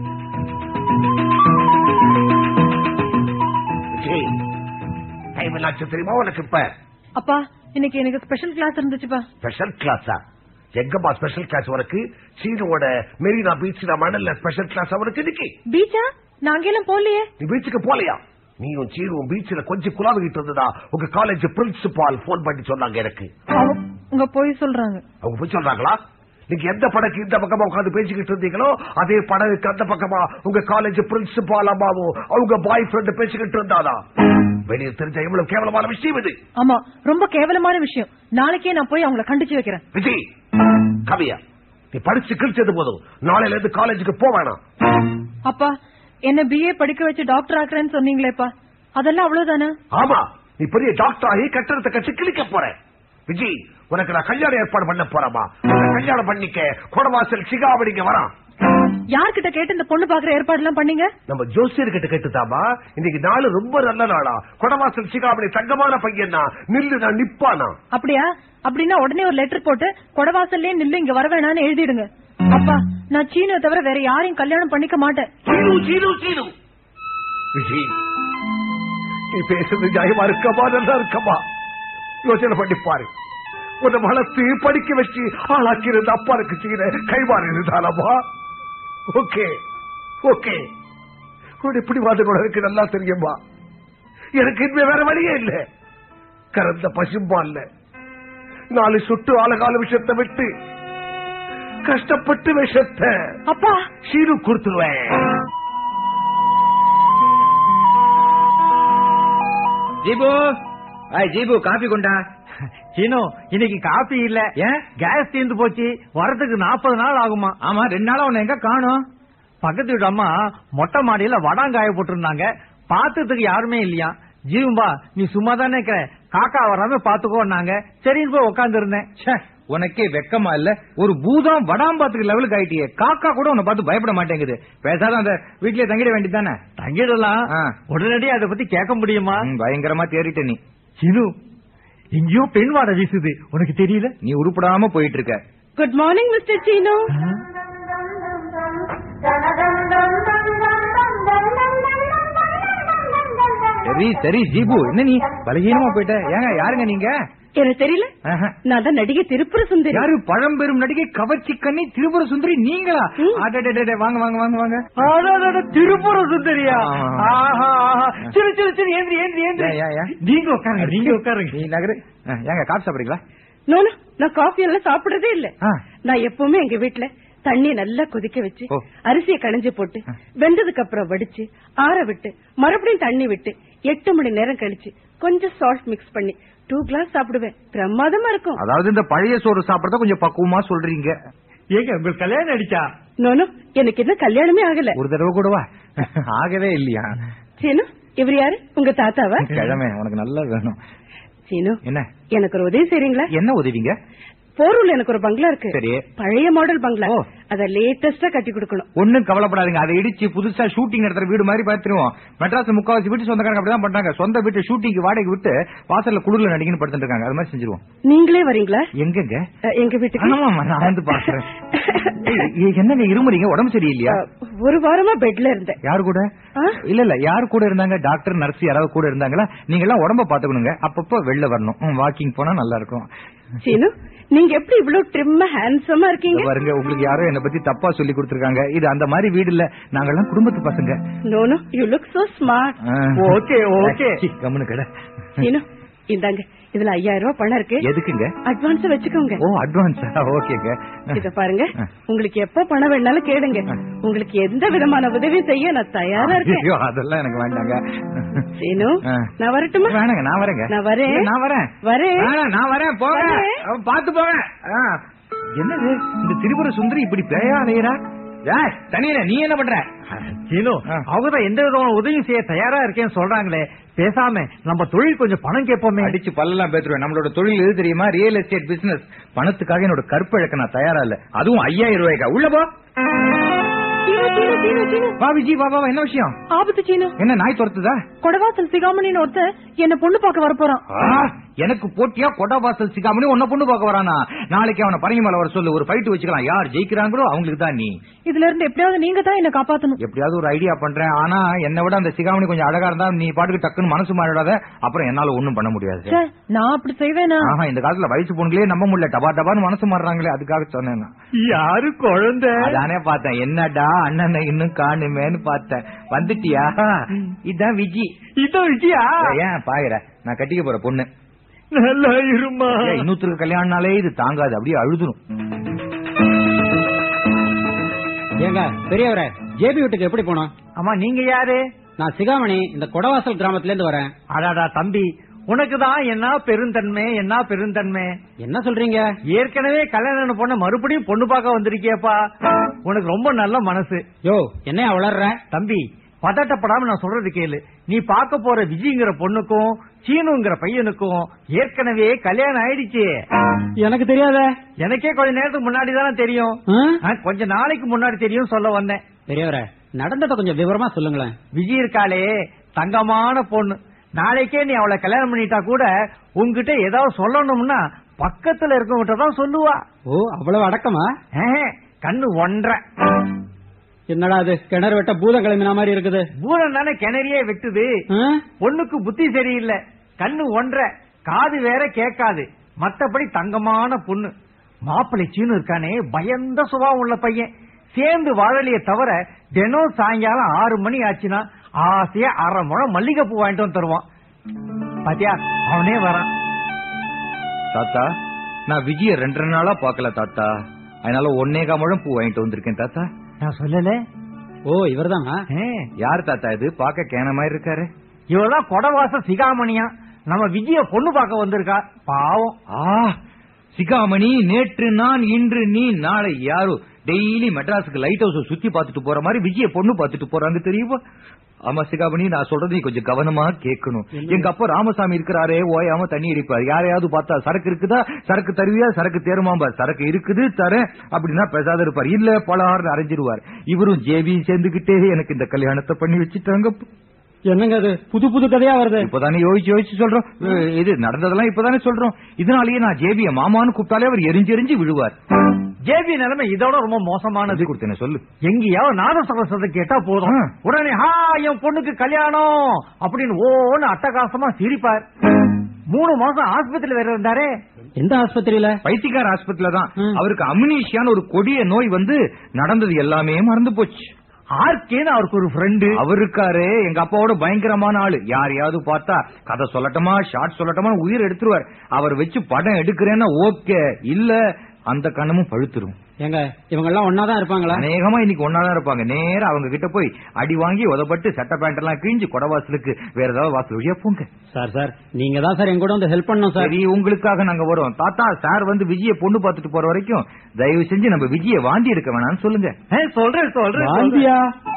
டைம் என்னாச்சு தெரியுமா உனக்கு இப்ப அப்பா இன்னைக்கு எனக்கு ஸ்பெஷல் கிளாஸ் இருந்துச்சுப்பா ஸ்பெஷல் கிளாஸா எங்கம்மா ஸ்பெஷல் கிளாஸ் உனக்கு சீனோட மெரினா பீச்ல மணல்ல ஸ்பெஷல் கிளாஸ் அவனுக்கு இன்னைக்கு பீச்சா நான் அங்கெல்லாம் போகலையே நீ பீச்சுக்கு போலையா நீயும் சீனும் பீச்ல கொஞ்சம் குலாவிக்கிட்டு இருந்ததா உங்க காலேஜ் பிரின்சிபால் போன் பண்ணி சொன்னாங்க எனக்கு அவங்க- உங்க போய் சொல்றாங்க அவங்க போய் சொல்றாங்களா நீங்க எந்த படக்கு இந்த பக்கமா உட்கார்ந்து பேசிக்கிட்டு இருந்தீங்களோ அதே படகுக்கு அந்த பக்கமா உங்க காலேஜ் பிரின்சிபால் அம்மாவும் அவங்க பாய் ஃப்ரெண்ட் பேசிக்கிட்டு இருந்தாதா வெளியே தெரிஞ்ச எவ்வளவு கேவலமான விஷயம் இது ஆமா ரொம்ப கேவலமான விஷயம் நாளைக்கே நான் போய் அவங்கள கண்டிச்சு வைக்கிறேன் விஜய் கவியா நீ படிச்சு கிழிச்சது போதும் நாளையில இருந்து காலேஜுக்கு போ வேணாம் அப்பா என்ன பிஏ படிக்க வச்சு டாக்டர் ஆக்குறேன்னு சொன்னீங்களேப்பா அதெல்லாம் அவ்வளவுதானே ஆமா நீ பெரிய டாக்டர் ஆகி கட்டடத்தை கட்சி கிழிக்க போற விஜய் உனக்கு நான் கல்யாணம் ஏற்பாடு பண்ண போறேமா உன்னை கல்யாணம் பண்ணிக்க குடவாசல் சிகாவடிங்க வரான் யார்கிட்ட கேட்டு இந்த பொண்ணு பாக்குற ஏற்பாடு எல்லாம் பண்ணீங்க நம்ம ஜோசியர் கிட்ட கேட்டுதாமா இன்னைக்கு நாள் ரொம்ப நல்ல நாளா குடவாசல் சிகாமணி தங்கமான பையனா நில்லு நான் நிப்பானா அப்படியா அப்படின்னா உடனே ஒரு லெட்டர் போட்டு கொடவாசல்லே நில்லு இங்க வர வேணாம்னு எழுதிடுங்க அப்பா நான் சீனு தவிர வேற யாரையும் கல்யாணம் பண்ணிக்க மாட்டேன் சீனு சீனு சீனு விஜய் நீ பேசுறது நியாயமா இருக்கமா நல்லா இருக்கமா யோசனை பண்ணி பாரு உன்னை வளர்த்து படிக்க வச்சு ஆளாக்கி இருந்த அப்பா இருக்கு சீன கைமாறி இருந்தாலம்மா ஓகே ஓகே உன்னுடைய பிடிவாத கூட இருக்கு நல்லா தெரியுமா எனக்கு இனிமே வேற வழியே இல்ல கறந்த பசும்பால்ல நாலு சுட்டு ஆழகால விஷத்தை விட்டு கஷ்டப்பட்டு விஷத்தை அப்பா சீனு கொடுத்துருவேன் ஜீபு ஐய் ஜீபு காபி கொண்டா சீனோ இன்னைக்கு காப்பி இல்ல ஏன் கேஸ் தீர்ந்து போச்சு வரதுக்கு நாற்பது நாள் ஆகுமா ஆமா ரெண்டு நாளா உன்னை எங்க காணும் பக்கத்து வீட்டு அம்மா மொட்டை மாடியில வடாங்காய போட்டிருந்தாங்க பாத்துறதுக்கு யாருமே இல்லையா ஜீவம்பா நீ சும்மா தானே இருக்கிற காக்கா வராம பாத்துக்கோன்னாங்க சரின்னு போய் உட்கார்ந்து இருந்தேன் ச்சே, உனக்கே வெக்கமா இல்ல ஒரு பூதம் வடாம்பாத்துக்கு லெவலுக்கு ஆயிட்டியே காக்கா கூட உன்னை பார்த்து பயப்பட மாட்டேங்குது பேசாத அந்த வீட்லயே தங்கிட வேண்டியதானே தங்கிடலாம் ஆ. உடனடியா அதை பத்தி கேட்க முடியுமா பயங்கரமா தேறிட்ட நீ சினு எங்கேயோ பெண் வாட வீசுது உனக்கு தெரியல நீ உருப்படாம போயிட்டு இருக்க குட் மார்னிங் மிஸ்டர் சீனு சரி சரி ஜீபு என்ன நீ பலகீனமா போயிட்ட ஏங்க யாருங்க நீங்க எனக்கு தெரியல ஆஹா. நான் தான் நடிகை திருப்புர சுந்தரி யாரு பழம்பெரும் நடிகை கவர்ச்சி கண்ணி திரிபுர சுந்தரி நீங்களா ம். அடடடடே, வாங்க வாங்க வாங்க வாங்க அடடட, திருப்புர சுந்தரியா ஆமா. ஆஹா ஆஹா. சரி சரி சரி ஏந்திரி ஏந்திரி ஏந்திரி ஏன், ஏன், ஏன்? நீங்க உட்காருங்க நீங்க உட்காருங்க நீ நகரு ஆ, ஏங்க காஃபி சாப்பிடுறீங்களா நோனு நான் காஃபி எல்லாம் சாப்பிடுறதே இல்ல ஆ. நான் எப்பவுமே எங்க வீட்ல தண்ணி நல்லா கொதிக்க வச்சு ஓ. அரிசியை களைஞ்சு போட்டு வெந்ததுக்கு அப்புறம் வடிச்சு ஆற விட்டு மறுபடியும் தண்ணி விட்டு எட்டு மணி நேரம் கழிச்சு கொஞ்சம் சால்ட் மிக்ஸ் பண்ணி டூ கிளாஸ் சாப்பிடுவேன் பிரமாதமா இருக்கும் அதாவது இந்த பழைய சோறு சாப்பிடறத கொஞ்சம் பக்குவமா சொல்றீங்க ஏங்க உங்களுக்கு கல்யாணம் அடிச்சா நோனு எனக்கு இன்னும் கல்யாணமே ஆகல ஒரு தடவை கூடவா ஆகவே இல்லையா சீனு இவர் யாரு உங்க தாத்தாவா கிழமை உனக்கு நல்லா வேணும் சீனு என்ன எனக்கு ஒரு உதவி செய்றீங்களா என்ன உதவிங்க போரூர்ல எனக்கு ஒரு பங்களா இருக்கு சரி. பழைய மாடல் பங்களா ஓ. அத லேட்டஸ்டா கட்டி கொடுக்கணும் ஒண்ணும் கவலைப்படாதீங்க அதை இடிச்சு புதுசா ஷூட்டிங் நடத்துற வீடு மாதிரி பார்த்துருவோம் மெட்ராஸ் முக்காவாசி வீட்டு சொந்தக்காரங்க அப்படிதான் பண்றாங்க சொந்த வீட்டு ஷூட்டிங் வாடகை விட்டு வாசல்ல குளிர்ல நடிக்கணும் படுத்துட்டு இருக்காங்க அது மாதிரி செஞ்சிருவோம் நீங்களே வரீங்களா எங்கங்க அஹ், எங்க வீட்டுக்கு ஆமாமா நான் வந்து பாக்குறேன் ஏய், ஏய், என்னங்க இருமுறீங்க உடம்பு சரியில்லையா அஹ், ஒரு வாரமா பெட்ல இருந்தேன் யாரு கூட ஆ? இல்ல இல்ல யாரு கூட இருந்தாங்க டாக்டர் நர்ஸ் யாராவது கூட இருந்தாங்களா நீங்க எல்லாம் உடம்ப பாத்துக்கணுங்க அப்பப்ப வெளில வரணும் வாக்கிங் போனா நல்லா இருக்கும் சீனு நீங்க எப்படி இவ்வளவு ட்ரிம்மா ஹேண்ட்ஸமா இருக்கீங்க இத பாருங்க உங்களுக்கு யாரோ என்ன பத்தி தப்பா சொல்லி கொடுத்திருக்காங்க இது அந்த மாதிரி வீடு இல்ல நாங்கெல்லாம் குடும்பத்து பசங்க no no you look so smart ஆ. ஓகே ஓகே சி, கம்முனு கடை சீனு இந்தாங்க இதுல ஐயாயிரம் ரூபாய் பணம் இருக்கு எதுக்குங்க அட்வான்ஸ் வச்சுக்கோங்க ஓ அட்வான்ஸ் ஓகேங்க இத பாருங்க உங்களுக்கு எப்ப பணம் வேணாலும் கேளுங்க உங்களுக்கு எந்த விதமான உதவியும் செய்ய நான் தயாரா இருக்கேன் ஐயோ அதெல்லாம் எனக்கு வேண்டாங்க சீனு ஆ. நான் வரட்டுமா வேணாங்க நான் வரேங்க நான் வரேன். இல்ல, நான் வரேன் வரேன். வேணாம், நான் வரேன் போங்க வரேன். அவன் பாத்து போங்க ஆ. என்னது இந்த திரிபுர சுந்தரி இப்படி பேயா அலையறா ஏய், தனியில நீ என்ன பண்ற சீனு ஆ. அவங்கதான் எந்த விதமான உதவியும் செய்ய தயாரா இருக்கேன்னு சொல்றாங்களே பேசாம நம்ம தொழில் கொஞ்சம் பணம் கேட்போமே அடிச்சு பல்லெல்லாம் பேத்துருவேன் நம்மளோட தொழில் எது தெரியுமா ரியல் எஸ்டேட் பிசினஸ் பணத்துக்காக என்னோட கற்பழக்க நான் தயாரா இல்ல அதுவும் ஐயாயிரம் ரூபாய்க்கா உள்ள போ சீனு சீனு சீனு சீனு வா விஜி வா வா வா, என்ன விஷயம் ஆபத்து சீனு என்ன நாய் துரத்துதா கொடவாசல் சிகாமணின்னு ஒருத்தர் என்ன பொண்ணு பார்க்க வரப்போறான் ஆ, எனக்கு போட்டியா கொடாபாசல் சிக்காமணி உன்ன பொண்ணு பார்க்க வரானா நாளைக்கு அவனை பரங்கி மேல வர சொல்லு ஒரு ஃபைட் வச்சுக்கலாம் யார் ஜெயிக்கிறாங்களோ அவங்களுக்கு தான் நீ இதுல இருந்து எப்படியாவது நீங்க தான் என்ன காப்பாத்தணும் எப்படியாவது ஒரு ஐடியா பண்றேன் ஆனா என்னை விட அந்த சிகாமணி கொஞ்சம் அழகா இருந்தா நீ பாட்டுக்கு டக்குன்னு மனசு மாறிடாத அப்புறம் என்னால ஒண்ணும் பண்ண முடியாது ச்சே, நான் அப்படி செய்வேனா ஆஹா இந்த காலத்துல வயசு பொண்ணுங்களே நம்ப முடியல டபா டபான்னு மனசு மாறுறாங்களே அதுக்காக சொன்னேன் நான். யாரு குழந்தை அதானே பார்த்தேன் என்னடா அண்ணனை இன்னும் காணுமேன்னு பார்த்தேன் வந்துட்டியா இதான் விஜி இதான் விஜயா ஏன் பாயிர நான் கட்டிக்க போற பொண்ணு நல்லா இருமா ஏன் இன்னொருத்தருக்கு கல்யாணம்னாலே இது தாங்காது அப்படியே அழுதுரும் ஏங்க பெரியவரே ஜேபி வீட்டுக்கு எப்படி போனோம் ஆமா நீங்க யாரு நான் சிகாமணி இந்த கொடவாசல் கிராமத்துல இருந்து வரேன் அடாடா தம்பி உனக்கு தான் என்ன பெருந்தன்மை என்ன பெருந்தன்மை என்ன சொல்றீங்க ஏற்கனவே கல்யாணம் பொண்ண மறுபடியும் பொண்ணு பார்க்க வந்திருக்கியப்பா உனக்கு ரொம்ப நல்ல மனசு யோ என்னையா வளர்ற தம்பி பதட்டப்படாம நான் சொல்றது கேளு நீ பார்க்க போற விஜய்ங்கிற பொண்ணுக்கும் சீனுங்கிற பையனுக்கும் ஏற்கனவே கல்யாணம் ஆயிடுச்சு எனக்கு தெரியாத எனக்கே கொஞ்ச நேரத்துக்கு முன்னாடி தானே தெரியும் ஆ, கொஞ்ச நாளைக்கு முன்னாடி தெரியும் சொல்ல வந்தேன் பெரியவரே நடந்தத கொஞ்சம் விவரமா சொல்லுங்களேன் விஜய் இருக்காளே தங்கமான பொண்ணு நாளைக்கே நீ அவளை கல்யாணம் பண்ணிட்டா கூட உன்கிட்ட ஏதாவது சொல்லணும்னா பக்கத்துல இருக்கவங்கிட்ட தான் சொல்லுவா ஓ அவ்வளவு அடக்கமா ஆஹ், கண்ணு ஒன்றரை என்னடா அது கிணறு வெட்ட பூதம் கிளம்பின மாதிரி இருக்குது பூரம் தானே கிணறியே வெட்டுது ஆ? பொண்ணுக்கு புத்தி சரியில்லை கண்ணு ஒன்றரை காது வேற கேட்காது மத்தபடி தங்கமான பொண்ணு மாப்பிள்ளை சீனு இருக்கானே பயந்த சுபாவம் உள்ள பையன் சேர்ந்து வாழலைய தவிர தினம் சாயங்காலம் ஆறு மணி ஆச்சுன்னா ஆசையா அரை முழம் மல்லிகைப்பூ வாங்கிட்டு வந்து தருவான் பாத்தியா அவனே வரான் தாத்தா நான் விஜய ரெண்டரை நாளா பாக்கல தாத்தா அதனால ஒன்னே காமழம் பூ வாங்கிட்டு வந்திருக்கேன் தாத்தா நான் சொல்லல ஓ இவர்தானா யார் தாத்தா இது பாக்க கேன மாதிரி இருக்காரு இவதான் கொடவாச சிகாமணியா நம்ம விஜய பொண்ணு பார்க்க வந்திருக்கா பாவம் ஆ சிகாமணி நேற்று நான் இன்று நீ நாளை யாரோ டெய்லி மெட்ராஸுக்கு லைட் ஹவுஸ் சுத்தி பார்த்துட்டு போற மாதிரி விஜய பொண்ணு பார்த்துட்டு போறாங்க தெரியுமா ஆமா சிகாமணி நான் சொல்றது நீ கொஞ்சம் கவனமா கேட்கணும் எங்க அப்பா ராமசாமி இருக்கிறாரே ஓயாம தண்ணி அடிப்பார் யாரையாவது பார்த்தா சரக்கு இருக்குதா சரக்கு தருவியா சரக்கு தேருமாம்பா சரக்கு இருக்குது தரேன் அப்படின்னா பேசாத இருப்பார் இல்ல பலஹார்னு அரைஞ்சிருவார் இவரும் ஜேபியும் சேர்ந்துகிட்டே எனக்கு இந்த கல்யாணத்தை பண்ணி வச்சுட்டாங்க என்னங்க அது புது புது கதையா வருது இப்பதானே யோசிச்சு யோசிச்சு சொல்றோம் அஹ் இது நடந்ததெல்லாம் இப்பதானே சொல்றோம் இதனாலேயே நான் ஜேபிய மாமான்னு கூப்பிட்டாலே அவர் எரிஞ்சு எரிஞ்சு விழுவார் ஜேபி நிலைமை இதோட ரொம்ப மோசமானது அது கொடுத்தேனே சொல்லு எங்கேயாவது நாதஸ்வர சத்தம் கேட்டா போதும் ஆ. உடனே ஹா என் பொண்ணுக்கு கல்யாணம் அப்படின்னு ஓன்னு அட்டகாசமா சிரிப்பார் மூணு மாசம் ஆஸ்பத்திரியில வேற இருந்தாரே எந்த ஆஸ்பத்திரியில பைத்தியக்கார ஆஸ்பத்திரியில தான் ம். அவருக்கு அம்னீஷியான்னு ஒரு கொடிய நோய் வந்து நடந்தது எல்லாமே மறந்து போச்சு ஆர்கேன்னு அவருக்கு ஒரு ஃப்ரெண்டு அவர் இருக்காரு எங்க அப்பாவோட பயங்கரமான ஆளு யாரையாவது பார்த்தா கதை சொல்லட்டுமா ஷார்ட் சொல்லட்டுமா உயிர் எடுத்துருவார் அவர் வச்சு படம் எடுக்கிறேன்னா ஓகே இல்ல அந்த கண்ணமும் பழுத்துரும் எங்க இவங்க எல்லாம் ஒன்னாதான் இருப்பாங்களா அநேகமா இன்னைக்கு ஒன்னாதான் இருப்பாங்க நேரா அவங்க கிட்ட போய் அடி வாங்கி உதப்பட்டு சட்டை பேண்ட் எல்லாம் கிழிஞ்சு கொடவாசலுக்கு வேற ஏதாவது வாசல் வழியா போங்க சார் சார் நீங்க தான் சார் எங்க கூட வந்து ஹெல்ப் பண்ணணும் சார் சரி உங்களுக்காக நாங்க வரோம் தாத்தா சார் வந்து விஜய பொண்ணு பார்த்துட்டு போற வரைக்கும் தயவு செஞ்சு நம்ம விஜய வாந்தி எடுக்க வேணாம்னு சொல்லுங்க ஏய், சொல்றேன் சொல்றேன் வாந்தியா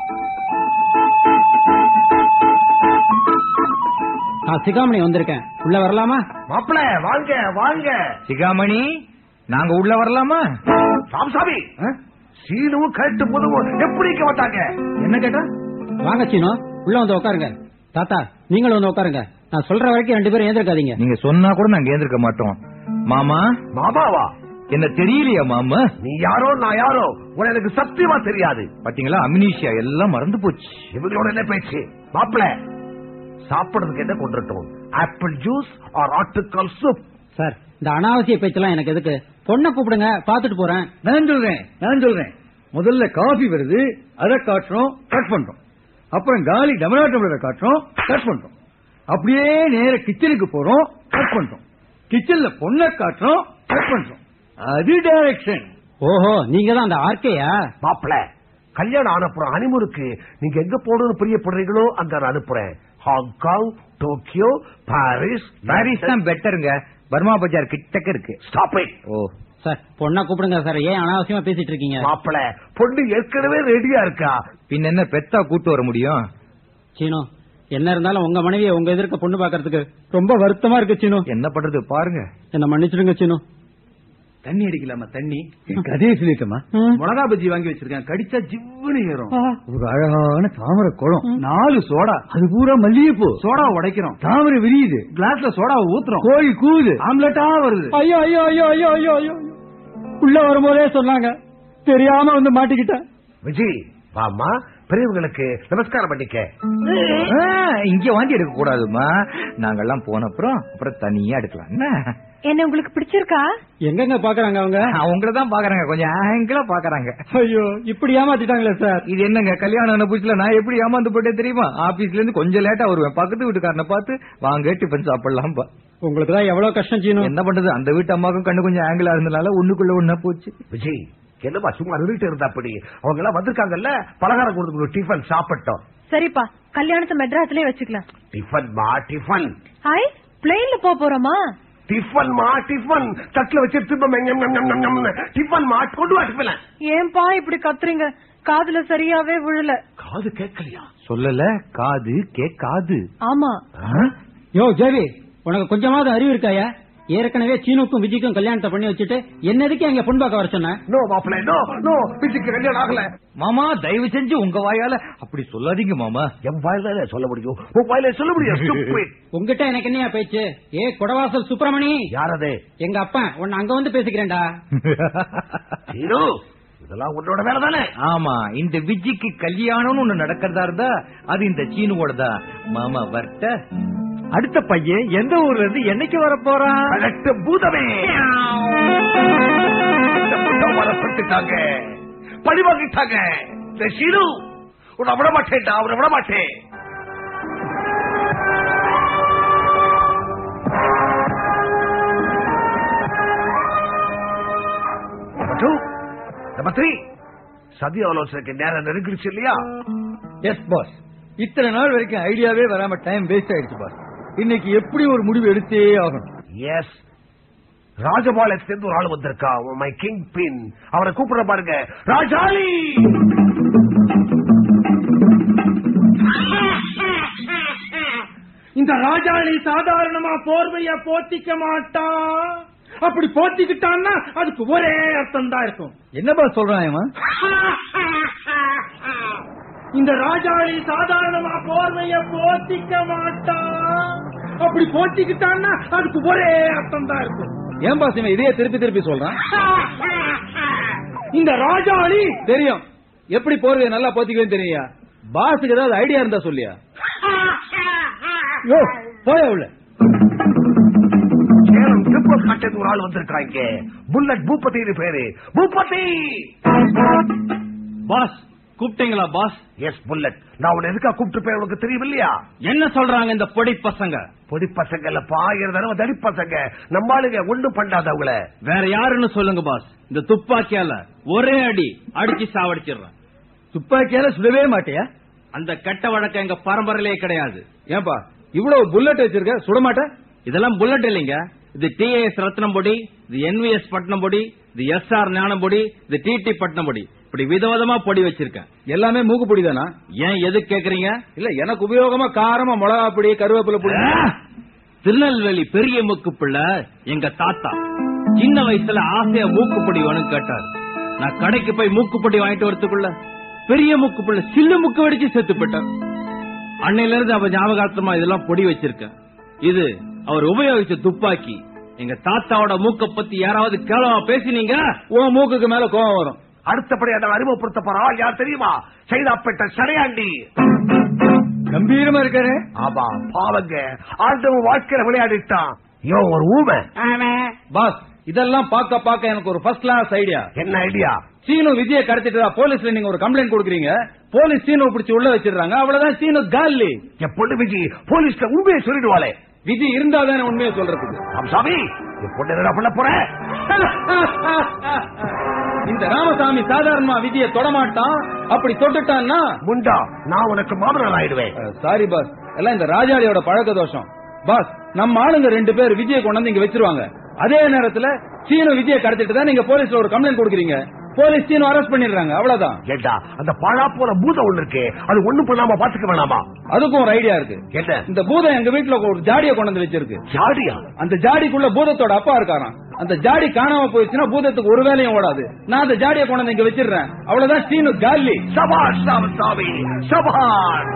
நான் சிகாமணி வந்திருக்கேன் உள்ள வரலாமா மாப்பிள வாங்க வாங்க சிகாமணி நாங்க உள்ள வரலாமா ராமசாமி சீனுவும் கட்டு புதுவும் எப்படி இங்க வந்தாங்க என்ன கேட்டா வாங்க சீனோ உள்ள வந்து உட்காருங்க தாத்தா நீங்களும் வந்து உட்காருங்க நான் சொல்ற வரைக்கும் ரெண்டு பேரும் ஏந்திருக்காதீங்க நீங்க சொன்னா கூட நாங்க ஏந்திருக்க மாட்டோம் மாமா மாமாவா என்ன தெரியலையா மாமா நீ யாரோ நான் யாரோ உன எனக்கு சத்தியமா தெரியாது பாத்தீங்களா அம்னீஷியா எல்லாம் மறந்து போச்சு இவங்களோட என்ன பேச்சு மாப்பிள சாப்பிடுறதுக்கு என்ன கொண்டுட்டோம் ஆப்பிள் ஜூஸ் ஆர் ஆட்டுக்கால் சூப் சார் இந்த அனாவசிய பேச்செல்லாம் எனக்கு எதுக்கு பொண்ணை கூப்பிடுங்க பாத்துட்டு போறேன் நான் சொல்றேன் நான் சொல்றேன் முதல்ல காபி வருது அதை காட்டுறோம் கட் பண்றோம் அப்புறம் காலி டமராட்டோட காட்டுறோம் கட் பண்றோம் அப்படியே நேர கிச்சனுக்கு போறோம் கட் பண்றோம் கிச்சன்ல பொண்ணை காட்டுறோம் கட் பண்றோம் அது டைரக்ஷன் ஓஹோ நீங்க தான் அந்த ஆர்கேயா மாப்பிள கல்யாணம் ஆனப்புறம் ஹனிமூனுக்கு நீங்க எங்க போகணும்னு பிரியப்படுறீங்களோ அங்க நான் அனுப்புறேன் ஹாங்காங் டோக்கியோ பாரிஸ் பாரிஸ் தான் பெட்டருங்க பர்மா பஜார் கிட்டக்க இருக்கு ஸ்டாப் இட் ஓ சார் பொண்ணை கூப்பிடுங்க சார் ஏன் அனாவசியமா பேசிட்டு இருக்கீங்க மாப்பிள பொண்ணு ஏற்கனவே ரெடியா இருக்கா பின்ன என்ன பெத்தா கூட்டு வர முடியும் சீனோ என்ன இருந்தாலும் உங்க மனைவியை உங்க எதிர்க்க பொண்ணு பாக்குறதுக்கு ரொம்ப வருத்தமா இருக்கு சீனோ என்ன பண்றது பாருங்க என்ன மன்னிச்சிடுங்க சீனோ தண்ணி அடிக்கலாமா தண்ணி கதையை சொல்லிட்டோமா ம். மிளகா பஜ்ஜி வாங்கி வச்சிருக்கேன் கடிச்சா ஜிவ்வுன்னு ஏறும் ஒரு அழகான தாமரை குளம் நாலு சோடா அது பூரா மல்லிகைப்பூ சோடா உடைக்கிறோம் தாமரை விரியுது கிளாஸ்ல சோடா ஊத்துறோம் கோழி கூவுது ஆம்லெட்டா வருது ஐயோ ஐயோ ஐயோ ஐயோ ஐயோ ஐயோ உள்ள வரும்போதே சொன்னாங்க தெரியாம வந்து மாட்டிக்கிட்டேன் விஜய் வாமா பெரியவங்களுக்கு நமஸ்காரம் பண்ணிக்க ஆ, இங்க வாந்தி எடுக்க கூடாதுமா நாங்கெல்லாம் போன அப்புறம் அப்புறம் தனியா எடுக்கலாம் என்ன என்ன உங்களுக்கு பிடிச்சிருக்கா எங்கெங்க பாக்குறாங்க அவங்க அவங்கள தான் பாக்குறாங்க கொஞ்சம் ஆங்கிளா பாக்குறாங்க ஐயோ இப்படி ஏமாத்திட்டாங்களே சார் இது என்னங்க கல்யாணம் ஆன புதுசுல நான் எப்படி ஏமாந்து போட்டேன் தெரியுமா ஆபீஸ்ல இருந்து கொஞ்சம் லேட்டா வருவேன் பக்கத்து வீட்டுக்காரனை பார்த்து வாங்க டிஃபன் சாப்பிடலாம் உங்களுக்கு தான் எவ்வளவு கஷ்டம் சீனோ என்ன பண்றது அந்த வீட்டு அம்மாவுக்கும் கண்ணு கொஞ்சம் ஆங்கிளா இருந்தனால ஒண்ணுக்குள்ள ஒண்ணா போச்சு விஜய் என்னமா சும்மா நின்றுட்டு இருந்தா அப்படி அவங்க எல்லாம் வந்திருக்காங்கல்ல பலகாரம் கொடுத்து டிஃபன் சாப்பிட்டோம் சரிப்பா கல்யாணத்தை மெட்ராஸ்லயே வச்சுக்கலாம் டிஃபன் மா டிஃபன் ஹாய் பிளெயின்ல போக போறோமா டிஃபன் மா டிஃபன் தட்டுல வச்சு திரும்ப மெம் மெம் மெம் மெம் மெம் மெம். டிஃபன் மா கொண்டு வா டிஃபன் ஏன்பா இப்படி கத்துறீங்க காதுல சரியாவே விழல காது கேட்கலையா சொல்லல காது கேக்காது ஆமா யோ ஜேவி உனக்கு கொஞ்சமாவது அறிவு இருக்காயா ஏற்கனவே சீனுக்கும் விஜய்க்கும் கல்யாணத்தை பண்ணி வச்சுட்டு என்னதுக்கு அங்க பொண்ணு பார்க்க வர சொன்ன நோ மாப்பிள்ளை நோ நோ விஜய்க்கு கல்யாணம் ஆகல மாமா தயவு செஞ்சு உங்க வாயால அப்படி சொல்லாதீங்க மாமா என் வாயில சொல்ல முடியும் உன் வாயில சொல்ல முடியும் stupid. உங்ககிட்ட எனக்கு என்னையா பேச்சு ஏ கொடவாசல் சுப்பிரமணி யார் அது எங்க அப்பா உன்னை அங்க வந்து பேசிக்கிறேன்டா ஹீரோ இதெல்லாம் உன்னோட வேலை தானே ஆமா இந்த விஜய்க்கு கல்யாணம்னு ஒண்ணு நடக்கிறதா இருந்தா அது இந்த சீனுவோட தான் மாமா வரட்ட அடுத்த பையன் எந்த ஊர்ல இருந்து என்னைக்கு வர போறான் கரெக்ட் பூதமே வரப்பட்டுட்டாங்க பழி வாங்கிட்டாங்க இந்த ஷீரு உன்னை விட மாட்டேன்டா அவனை விட மாட்டேன் Number two. Number three. சதி ஆலோசனைக்கு நேரம் நெருங்கிடுச்சு இல்லையா எஸ் பாஸ் இத்தனை நாள் வரைக்கும் ஐடியாவே வராம டைம் வேஸ்ட் ஆயிடுச்சு பாஸ் இன்னைக்கு எப்படி ஒரு முடிவு எடுத்தே ஆகணும் எஸ் ராஜபாளையத்திலிருந்து ஒரு ஆள் வந்திருக்கா மை கிங் பின் அவரை கூப்பிட பாருங்க ராஜாளி இந்த ராஜாளி சாதாரணமா போர்வைய போத்திக்க மாட்டான் அப்படி போத்திக்கிட்டான்னா அதுக்கு ஒரே அர்த்தம் தான் இருக்கும் என்ன பாஸ் சொல்றான் இவன் இந்த ராஜாளி சாதாரணமா போர்வைய போத்திக்க மாட்டான் அப்படி போத்திக்கிட்டான்னா அதுக்கு ஒரே அர்த்தம் தான் இருக்கும் ஏன் பாஸ் இவன் இதையே திருப்பி திருப்பி சொல்றான் இந்த ராஜாளி தெரியும் எப்படி போறதை நல்லா போத்திக்குவேன்னு தெரியா பாஸுக்கு ஏதாவது ஐடியா இருந்தா சொல்லியா யோ போய உள்ள பாவக்காட்டு ஒரு ஆள் வந்திருக்காங்க புல்லட் பூபதினு பேரு பூபதி பாஸ் கூப்பிட்டீங்களா பாஸ் எஸ் புல்லட் நான் உன்னை எதுக்கா கூப்பிட்டு போய் உனக்கு தெரியும் இல்லையா என்ன சொல்றாங்க இந்த பொடி பசங்க பொடி பசங்க இல்ல பாயிரம் தடவை தடி பசங்க நம்ம ஆளுங்க ஒண்ணும் பண்ணாதவங்கள வேற யாருன்னு சொல்லுங்க பாஸ் இந்த துப்பாக்கியால ஒரே அடி அடிச்சு சாவடிச்சிடுறேன் துப்பாக்கியால சுடவே மாட்டியா அந்த கெட்ட வழக்கம் எங்க பரம்பரையிலே கிடையாது ஏன்பா இவ்வளவு புல்லட் வச்சிருக்க சுட மாட்ட இதெல்லாம் புல்லட் இல்லைங்க இது டிஏஎஸ் ரத்னம் பொடி இது என்விஎஸ் பட்னம் பொடி இது எஸ் ஆர் ஞானம் பொடி இது டிடி பட்னம் பொடி இப்படி விதவிதமா பொடி வச்சிருக்கேன் எல்லாமே மூக்கு பொடி தானா ஏன் எது கேக்குறீங்க இல்ல எனக்கு உபயோகமா காரமா மிளகா பொடி கருவேப்பிலை பொடி திருநெல்வேலி பெரிய மூக்கு பிள்ளை எங்க தாத்தா சின்ன வயசுல ஆசையா மூக்குப்பொடி வேணும் கேட்டார் நான் கடைக்கு போய் மூக்குப்பொடி வாங்கிட்டு வரதுக்குள்ள பெரிய மூக்கு பிள்ளை சில்லு முக்கு வெடிச்சு செத்து போட்டார் அன்னையில இருந்து அவ ஞாபகார்த்தமா இதெல்லாம் பொடி வச்சிருக்கேன் இது அவர் உபயோகிச்ச துப்பாக்கி எங்க தாத்தாவோட மூக்க பத்தி யாராவது கேளவா பேசினீங்க உன் மூக்குக்கு மேல கோவம் வரும் அடுத்தபடி அதை அறிமுகப்படுத்த போற ஆள் யார் தெரியுமா சைதாப்பேட்டை சடையாண்டி கம்பீரமா இருக்காரு ஆமா பாவங்க ஆண்டவன் வாழ்க்கையில விளையாடிட்டான் யோ ஒரு ஊமை பாஸ் இதெல்லாம் பார்க்க பார்க்க எனக்கு ஒரு ஃபர்ஸ்ட் கிளாஸ் ஐடியா என்ன ஐடியா சீனு விஜய கடத்திட்டு போலீஸ்ல நீங்க ஒரு கம்ப்ளைண்ட் கொடுக்குறீங்க போலீஸ் சீனு பிடிச்சி உள்ள வச்சிடுறாங்க அவ்வளவுதான் சீனு காலி என் பொண்ணு விஜி போலீஸ்ல உண்மையை சொல்லிடுவாளே விஜி இருந்தா தானே உண்மையை சொல்றதுக்கு சாமி என் பொண்ணு என்ன பண்ண போற இந்த ராமசாமி சாதாரணமா விஜய தொடமாட்டான் அப்படி தொட்டுட்டான்னா முண்டா நான் உனக்கு மாமனார் ஆயிடுவேன் சாரி பாஸ் எல்லாம் இந்த ராஜாளியோட பழக்க தோஷம் பாஸ் நம்ம ஆளுங்க ரெண்டு பேர் விஜய கொண்டாந்து இங்க வச்சிருவாங்க அதே நேரத்துல சீனு விஜய கடத்திட்டு தான் நீங்க போலீஸ்ல ஒரு கம்ப்ளைண்ட் கொடுக்குறீங்க போலீஸ் சீனு அரெஸ்ட் பண்ணிடுறாங்க அவ்வளவுதான் ஏண்டா அந்த பழா போல பூதம் ஒண்ணு இருக்கு அது ஒண்ணு பண்ணாம பாத்துக்க வேணாமா அதுக்கும் ஒரு ஐடியா இருக்கு என்ன இந்த பூதம் எங்க வீட்டுல ஒரு ஜாடிய கொண்டு வந்து வச்சிருக்கு ஜாடியா அந்த ஜாடிக்குள்ள பூதத்தோட அப்பா இருக்காராம் அந்த ஜாடி காணாம போயிடுச்சுன்னா பூதத்துக்கு ஒரு வேலையும் ஓடாது நான் அந்த ஜாடியை கொண்டு வந்து இங்க வச்சிடுறேன் அவ்வளவுதான் சீனு காலி சபாஷ் ராமசாமி சபாஷ்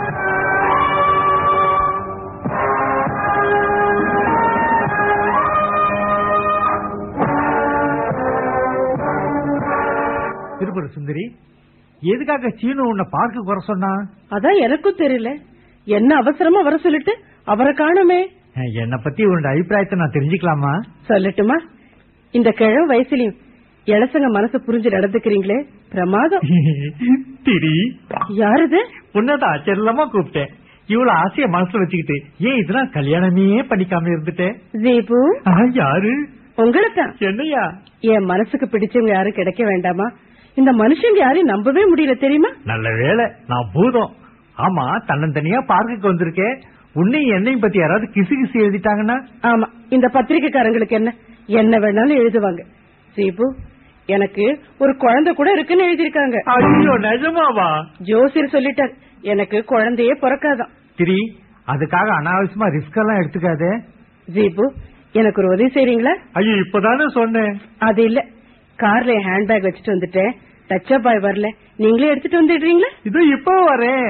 திருப்பூர் சுந்தரி எதுக்காக சீனு உன்னை பார்க்க வர சொன்னா அதான் எனக்கும் தெரியல என்ன அவசரமா வர சொல்லிட்டு அவரை காணுமே என்னை பத்தி உன்னோட அபிப்பிராயத்தை நான் தெரிஞ்சுக்கலாமா சொல்லட்டுமா இந்த கிழவு வயசுலயும் இளசங்க மனசு புரிஞ்சு நடந்துக்கிறீங்களே பிரமாதம் திரி யாருது உன்னதான் செல்லமா கூப்பிட்டேன் இவ்வளவு ஆசைய மனசுல வச்சுக்கிட்டு ஏன் இதெல்லாம் கல்யாணமே பண்ணிக்காம இருந்துட்டேன் தீபு ஆ, யாரு உங்களுக்கா என்னையா என் மனசுக்கு பிடிச்சவங்க யாரும் கிடைக்க வேண்டாமா இந்த மனுஷங்க யாரையும் நம்பவே முடியல தெரியுமா நல்ல வேலை நான் பூதம் ஆமா தன்னந்தனியா பார்க்குக்கு வந்திருக்கேன் உன்னையும் என்னையும் பத்தி யாராவது கிசு கிசு எழுதிட்டாங்கன்னா ஆமா இந்த பத்திரிக்கைக்காரங்களுக்கு என்ன என்ன வேணாலும் எழுதுவாங்க தீபு எனக்கு ஒரு குழந்தை கூட இருக்குன்னு எழுதியிருக்காங்க ஐயோ நிஜமாவா ஜோசியர் சொல்லிட்டார் எனக்கு குழந்தையே பிறக்காதான் திரி அதுக்காக அனாவசியமா ரிஸ்க் எல்லாம் எடுத்துக்காதே தீபு எனக்கு ஒரு உதவி செய்றீங்களா ஐயோ இப்பதானே சொன்னேன் அது இல்ல கார்ல என் ஹேண்ட்பேக் வச்சுட்டு வந்துட்டேன் டச்சப் பாய் வரல நீங்களே எடுத்துட்டு வந்துடுறீங்களா இது இப்போ வரேன்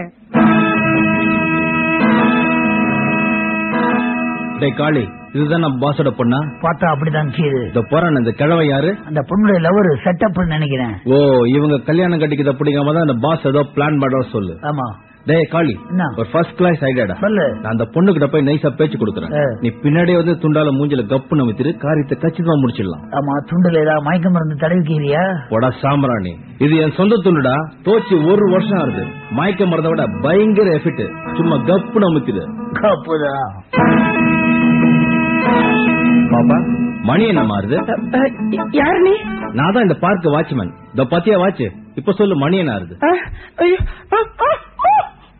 டே காளி இதுதான் நம்ம பாஸோட பொண்ணா பார்த்தா அப்படிதான் கீது இந்த போறான இந்த கிழவை யாரு அந்த பொண்ணுடைய லவர் செட்டப் நினைக்கிறேன் ஓ இவங்க கல்யாணம் கட்டிக்கிறத பிடிக்காம தான் அந்த பாஸ் ஏதோ பிளான் பண்ற சொல்லு ஆமா டேய் காளி என்ன? ஒரு ஃபர்ஸ்ட் கிளாஸ் ஐடியாடா சொல்லு நான் அந்த பொண்ணு கிட்ட போய் நைஸா பேச்சு கொடுக்குறேன் ஆ. நீ பின்னாடியே வந்து துண்டால மூஞ்சில கப்பு நமித்திரு காரியத்தை கச்சிதமா முடிச்சிடலாம் ஆமா துண்டுல ஏதாவது மயக்க மருந்து தடவிக்கிறியா போடா சாம்பிராணி இது என் சொந்த துண்டுடா தோச்சு ஒரு வருஷம் ஆகுது மயக்க மருந்த விட பயங்கர எஃபிட் சும்மா கப்பு நமிக்குது கப்புதான் பாப்பா மணி என்ன மாறுது அ, அ, யாரு நீ நான் தான் இந்த பார்க் வாட்ச்மேன் இந்த பத்தியா வாட்ச் இப்ப சொல்லு மணி என்ன ஆறுது அ, ஐயோ, அ, அ, அ.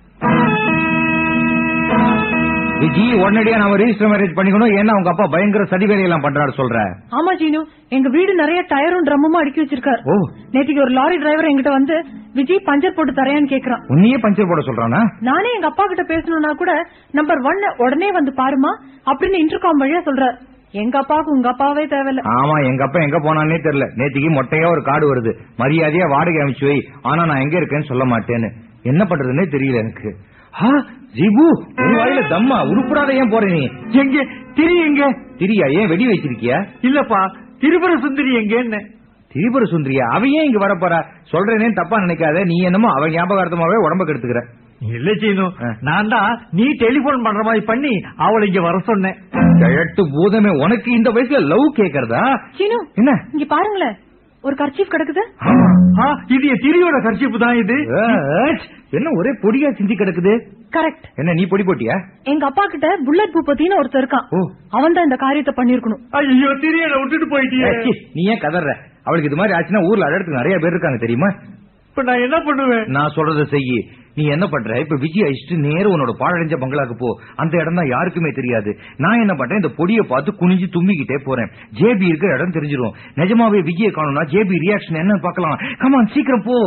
விஜி உடனடியா நாம ரெஜிஸ்டர் மேரேஜ் பண்ணிக்கணும் ஏன்னா உங்க அப்பா பயங்கர சதி வேலையெல்லாம் பண்றாரு சொல்ற ஆமா ஜீனு எங்க வீடு நிறைய டயரும் ட்ரம்மும் அடுக்கி வச்சிருக்காரு ஓ நேற்றுக்கு ஒரு லாரி டிரைவர் என்கிட்ட வந்து விஜய் பஞ்சர் போட்டு தரையான்னு கேக்குறான் உன்னையே பஞ்சர் போட சொல்றானா நானே எங்க அப்பா கிட்ட பேசணும்னா கூட நம்பர் ஒன் உடனே வந்து பாருமா அப்படின்னு இன்டர்காம் வழியா சொல்றாரு எங்க அப்பாவுக்கு உங்க அப்பாவே தேவையில்ல ஆமா எங்க அப்பா எங்க போனானே தெரியல நேத்திக்கு மொட்டையா ஒரு கார்டு வருது மரியாதையா வாடகை அமைச்சு வை ஆனா நான் எங்க இருக்கேன்னு சொல்ல மாட்டேன்னு என்ன பண்றதுன்னே தெரியல எனக்கு ஆ, ஜிபு உன் வாயில தம்மா உருப்படாத ஏன் போற நீ எங்க திரி எங்க திரியா ஏன் வெடி வச்சிருக்கியா இல்லப்பா திருபுர சுந்தரி எங்கன்னு திரிபுர சுந்தரியா அவ ஏன் இங்க வரப்போறா சொல்றேனே தப்பா நினைக்காத நீ என்னமோ அவ ஞாபகார்த்தமாவே உடம்ப கெடுத்துக்கிற இல்ல சீனு நான் தான் நீ டெலிபோன் பண்ற மாதிரி பண்ணி அவளை இங்க வர சொன்னேன் கிழட்டு பூதமே உனக்கு இந்த வயசுல லவ் கேக்குறதா சீனு என்ன இங்க பாருங்களேன் ஒரு கர்ச்சீஃப் கிடக்குது ஆ, இது என் திரியோட கர்ச்சிப்பு தான் இது ஏச், என்ன ஒரே பொடியா சிந்தி கிடக்குது கரெக்ட் என்ன நீ பொடி போட்டியா எங்க அப்பா கிட்ட புல்லட் பூபத்தின்னு ஒருத்தர் இருக்கான் ஓ. அவன் தான் இந்த காரியத்தை பண்ணிருக்கணும் ஐயோ திரியனை விட்டுட்டு போயிட்டியே ஏய், சீ, நீ ஏன் கதற அவளுக்கு இது மாதிரி ஆச்சுன்னா ஊர்ல அடத்துக்கு நிறைய பேர் இருக்காங்க தெரியுமா இப்ப நான் என்ன பண்ணுவேன் நான் சொல்றத செய்யி நீ என்ன பண்ற இப்ப விஜய் அழிச்சிட்டு நேரம் உன்னோட பாழடைஞ்ச பங்களாக்கு போ அந்த இடம் தான் யாருக்குமே தெரியாது நான் என்ன பண்றேன் இந்த பொடியை பார்த்து குனிஞ்சு தும்பிக்கிட்டே போறேன் ஜேபி இருக்கிற இடம் தெரிஞ்சிரும் நிஜமாவே விஜய காணும்னா ஜேபி ரியாக்ஷன் என்னன்னு பார்க்கலாம் கமான் சீக்கிரம் போ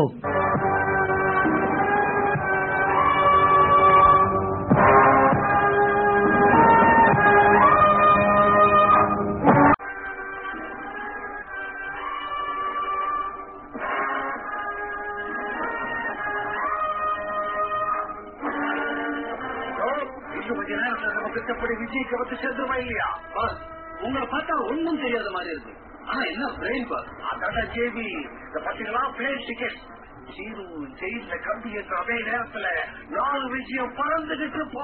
இன்னும் கொஞ்ச நேரத்துல நம்ம திட்டப்படி விஜய்க்கு வந்து சேர்ந்துருவா இல்லையா உங்களை பார்த்தா ஒண்ணும் தெரியாத மாதிரி இருக்கு ஆனா என்ன பிரெயின் பாஸ் அதான் ஜேபி இந்த பாத்தீங்களா பிளேன் டிக்கெட் சீரு ஜெயில கம்பி என்ற அதே நேரத்துல நாலு விஜயம் பறந்துகிட்டு போ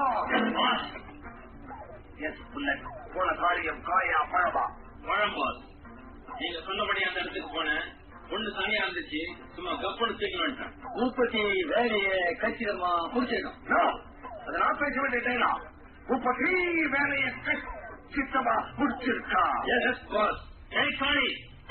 எஸ் புல்லட் போன காரியம் காயா பழமா பழம் பாஸ் நீங்க சொன்னபடி அந்த இடத்துக்கு போனேன் பொண்ணு தனியா இருந்துச்சு சும்மா கப்பனு தூக்கி வந்துட்டேன் உற்பத்தி வேலையை கச்சிதமா முடிச்சிடணும் No, அதை நான் பேச வேண்டிய டைலாம் முப்பத்தி வேலையை சித்தமா முடிச்சிருக்கா எஸ் பாஸ் ஏய் சாரி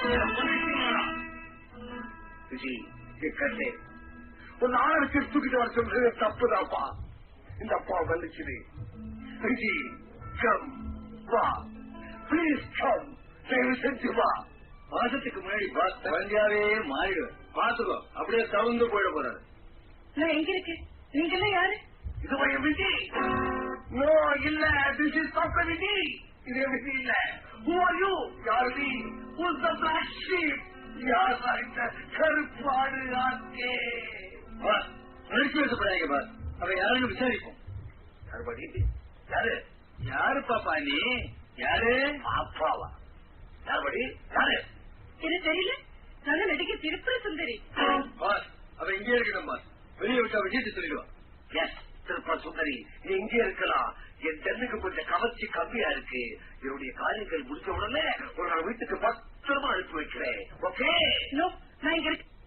விஜய் கண்ணே உன் ஆளுக்கு தூக்கிட்டு வர சொல்றது தப்புதாப்பா இந்த அப்பா வந்துச்சுது விஜய் கம் வா ப்ளீஸ் கம் தயவு செஞ்சு வா மாசத்துக்கு முன்னாடி பாஸ் குழந்தையாவே மாறிடுவேன் பாத்துக்கோ அப்படியே தகுந்து போயிட போறாரு நான் எங்க இருக்கு நீங்க எல்லாம் யாரு இது ஒரு விஜய் நோ இல்ல திஸ் இஸ் டாக்டர் விஜய் இது விஜய் இல்ல ஹூ ஆர் யூ யார் நீ ஹூஸ் த பிளாக் ஷீப் யார் இந்த கருப்பாடு ஆக்கே பாஸ் நடிச்சு பேசப்படாதீங்க பாஸ் அவ யாருன்னு விசாரிப்போம் மறுபடி யாரு யாரு பாப்பா நீ யாரு அப்பாவா யாருபடி யாரு இது தெரியல நான் நடிக்க திருப்புர சுந்தரி பாஸ் அவ இங்கே இருக்கணும் பாஸ் வெளியே விட்டா விஜயத்தை சொல்லிடுவா எஸ் திருப்ப சுந்தரி நீ இங்கே இருக்கலாம் என் தென்னுக்கு கொஞ்சம் கவர்ச்சி கம்மியா இருக்கு என்னுடைய காரியங்கள் முடிஞ்ச உடனே ஒரு நாள் வீட்டுக்கு பத்திரமா அனுப்பி வைக்கிறேன் ஓகே நோ நான் இங்க இருக்க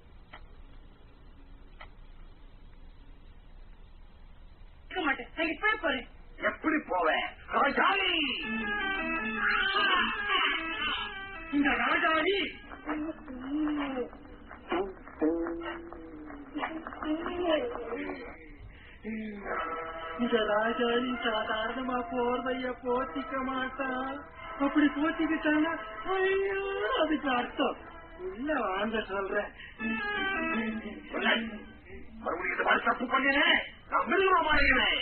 இருக்க மாட்டேன் நான் இப்ப போறேன் எப்படி போவேன் ராஜாணி இந்த ராஜாணி இந்த ராஜாணி சாதாரணமா போர்வைய போத்திக்க மாட்டான் அப்படி போத்திக்கிட்டானா ஐயோ அதுக்கு அர்த்தம் இல்ல வாங்க சொல்றேன் மறுபடியும் இந்த மாதிரி தப்பு பண்ணினேன் நான் மிருகமா மாறினேன்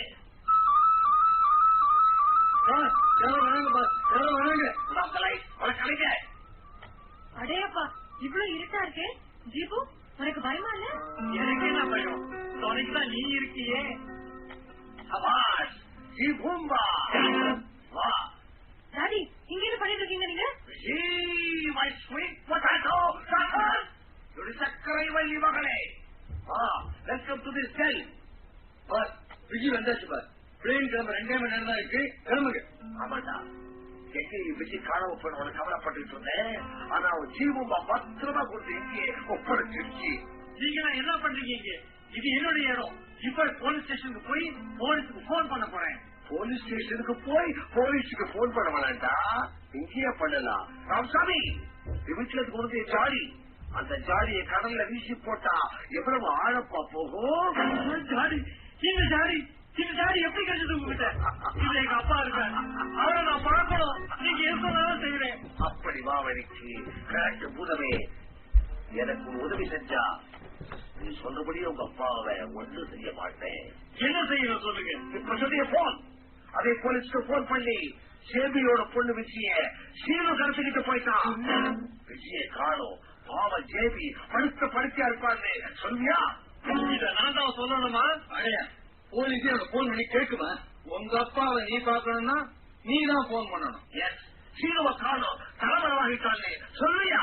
வராங்க பாஸ் யாரும் வராங்க வளர்க்கலைங்க அடேப்பா இவ்வளவு இருட்டா இருக்கு ஜீபு உனக்கு பயமா இல்ல எனக்கு என்ன பயம் துணைக்கு தான் நீ இருக்கியே சபாஷ் ஜி பூம்பா வா டாடி இங்க என்ன பண்ணிட்டு இருக்கீங்க நீங்க ஜி மை ஸ்வீட் பொட்டாட்டோ சாக்கர் ஒரு சர்க்கரை வள்ளி மகளே வா welcome to this cell boss Vijay வந்தாச்சு பாஸ் பிளேன் கிளம்ப ரெண்டே மணி நேரம் தான் இருக்கு கிளம்புங்க ஆமாண்டா எங்கே விஜய் காணாம போன உனக்கு கவலைப்பட்டு இருந்தேன் ஆனா அவன் ஜீவம்பா பத்திரமா கொண்டு எங்கே ஒப்படைச்சிருச்சு நீங்க எல்லாம் என்ன பண்றீங்க இங்க இது என்னுடைய இடம் இப்ப போலீஸ் ஸ்டேஷனுக்கு போய் போலீஸுக்கு போன் பண்ண போறேன் போலீஸ் ஸ்டேஷனுக்கு போய் போலீஸுக்கு போன் பண்ண வேணாண்டா இங்கேயே பண்ணலாம் ராமசாமி இந்த வீட்டுல இருந்து கொண்டு போய் ஜாடி அந்த ஜாடியை கடல்ல வீசி போட்டா எவ்வளவு ஆழப்பா போகும் ஜாடி இந்த ஜாடி இந்த ஜாடி எப்படி கிடைச்சது உங்ககிட்ட இது எங்க அப்பா இருக்காரு அவரை நான் பழக்கணும் நீங்க எது சொன்னாலும் செய்யறேன் அப்படி வாவழிக்கு கரெக்ட் பூதமே எனக்கு ஒரு உதவி செஞ்சா நீ சொன்னபடி உங்க அப்பாவை ஒன்று செய்ய மாட்டேன் என்ன செய்யணும் சொல்லுங்க இப்ப சொல்லிய போன் அதே போலீஸ்க்கு போன் பண்ணி சேபியோட பொண்ணு விஜய சீனு கடத்திக்கிட்டு போயிட்டான் விஜய காணும் பாவ ஜேபி படுத்த படுக்கையா இருப்பான்னு சொல்வியா இத நான் தான் சொல்லணுமா அடையா போலீஸே அவனை போன் பண்ணி கேட்குமா உங்க அப்பாவை நீ பாக்கணும்னா நீ தான் போன் பண்ணணும் எஸ் சீனுவ காணும் தலைமறைவாகிட்டான்னு சொல்லுயா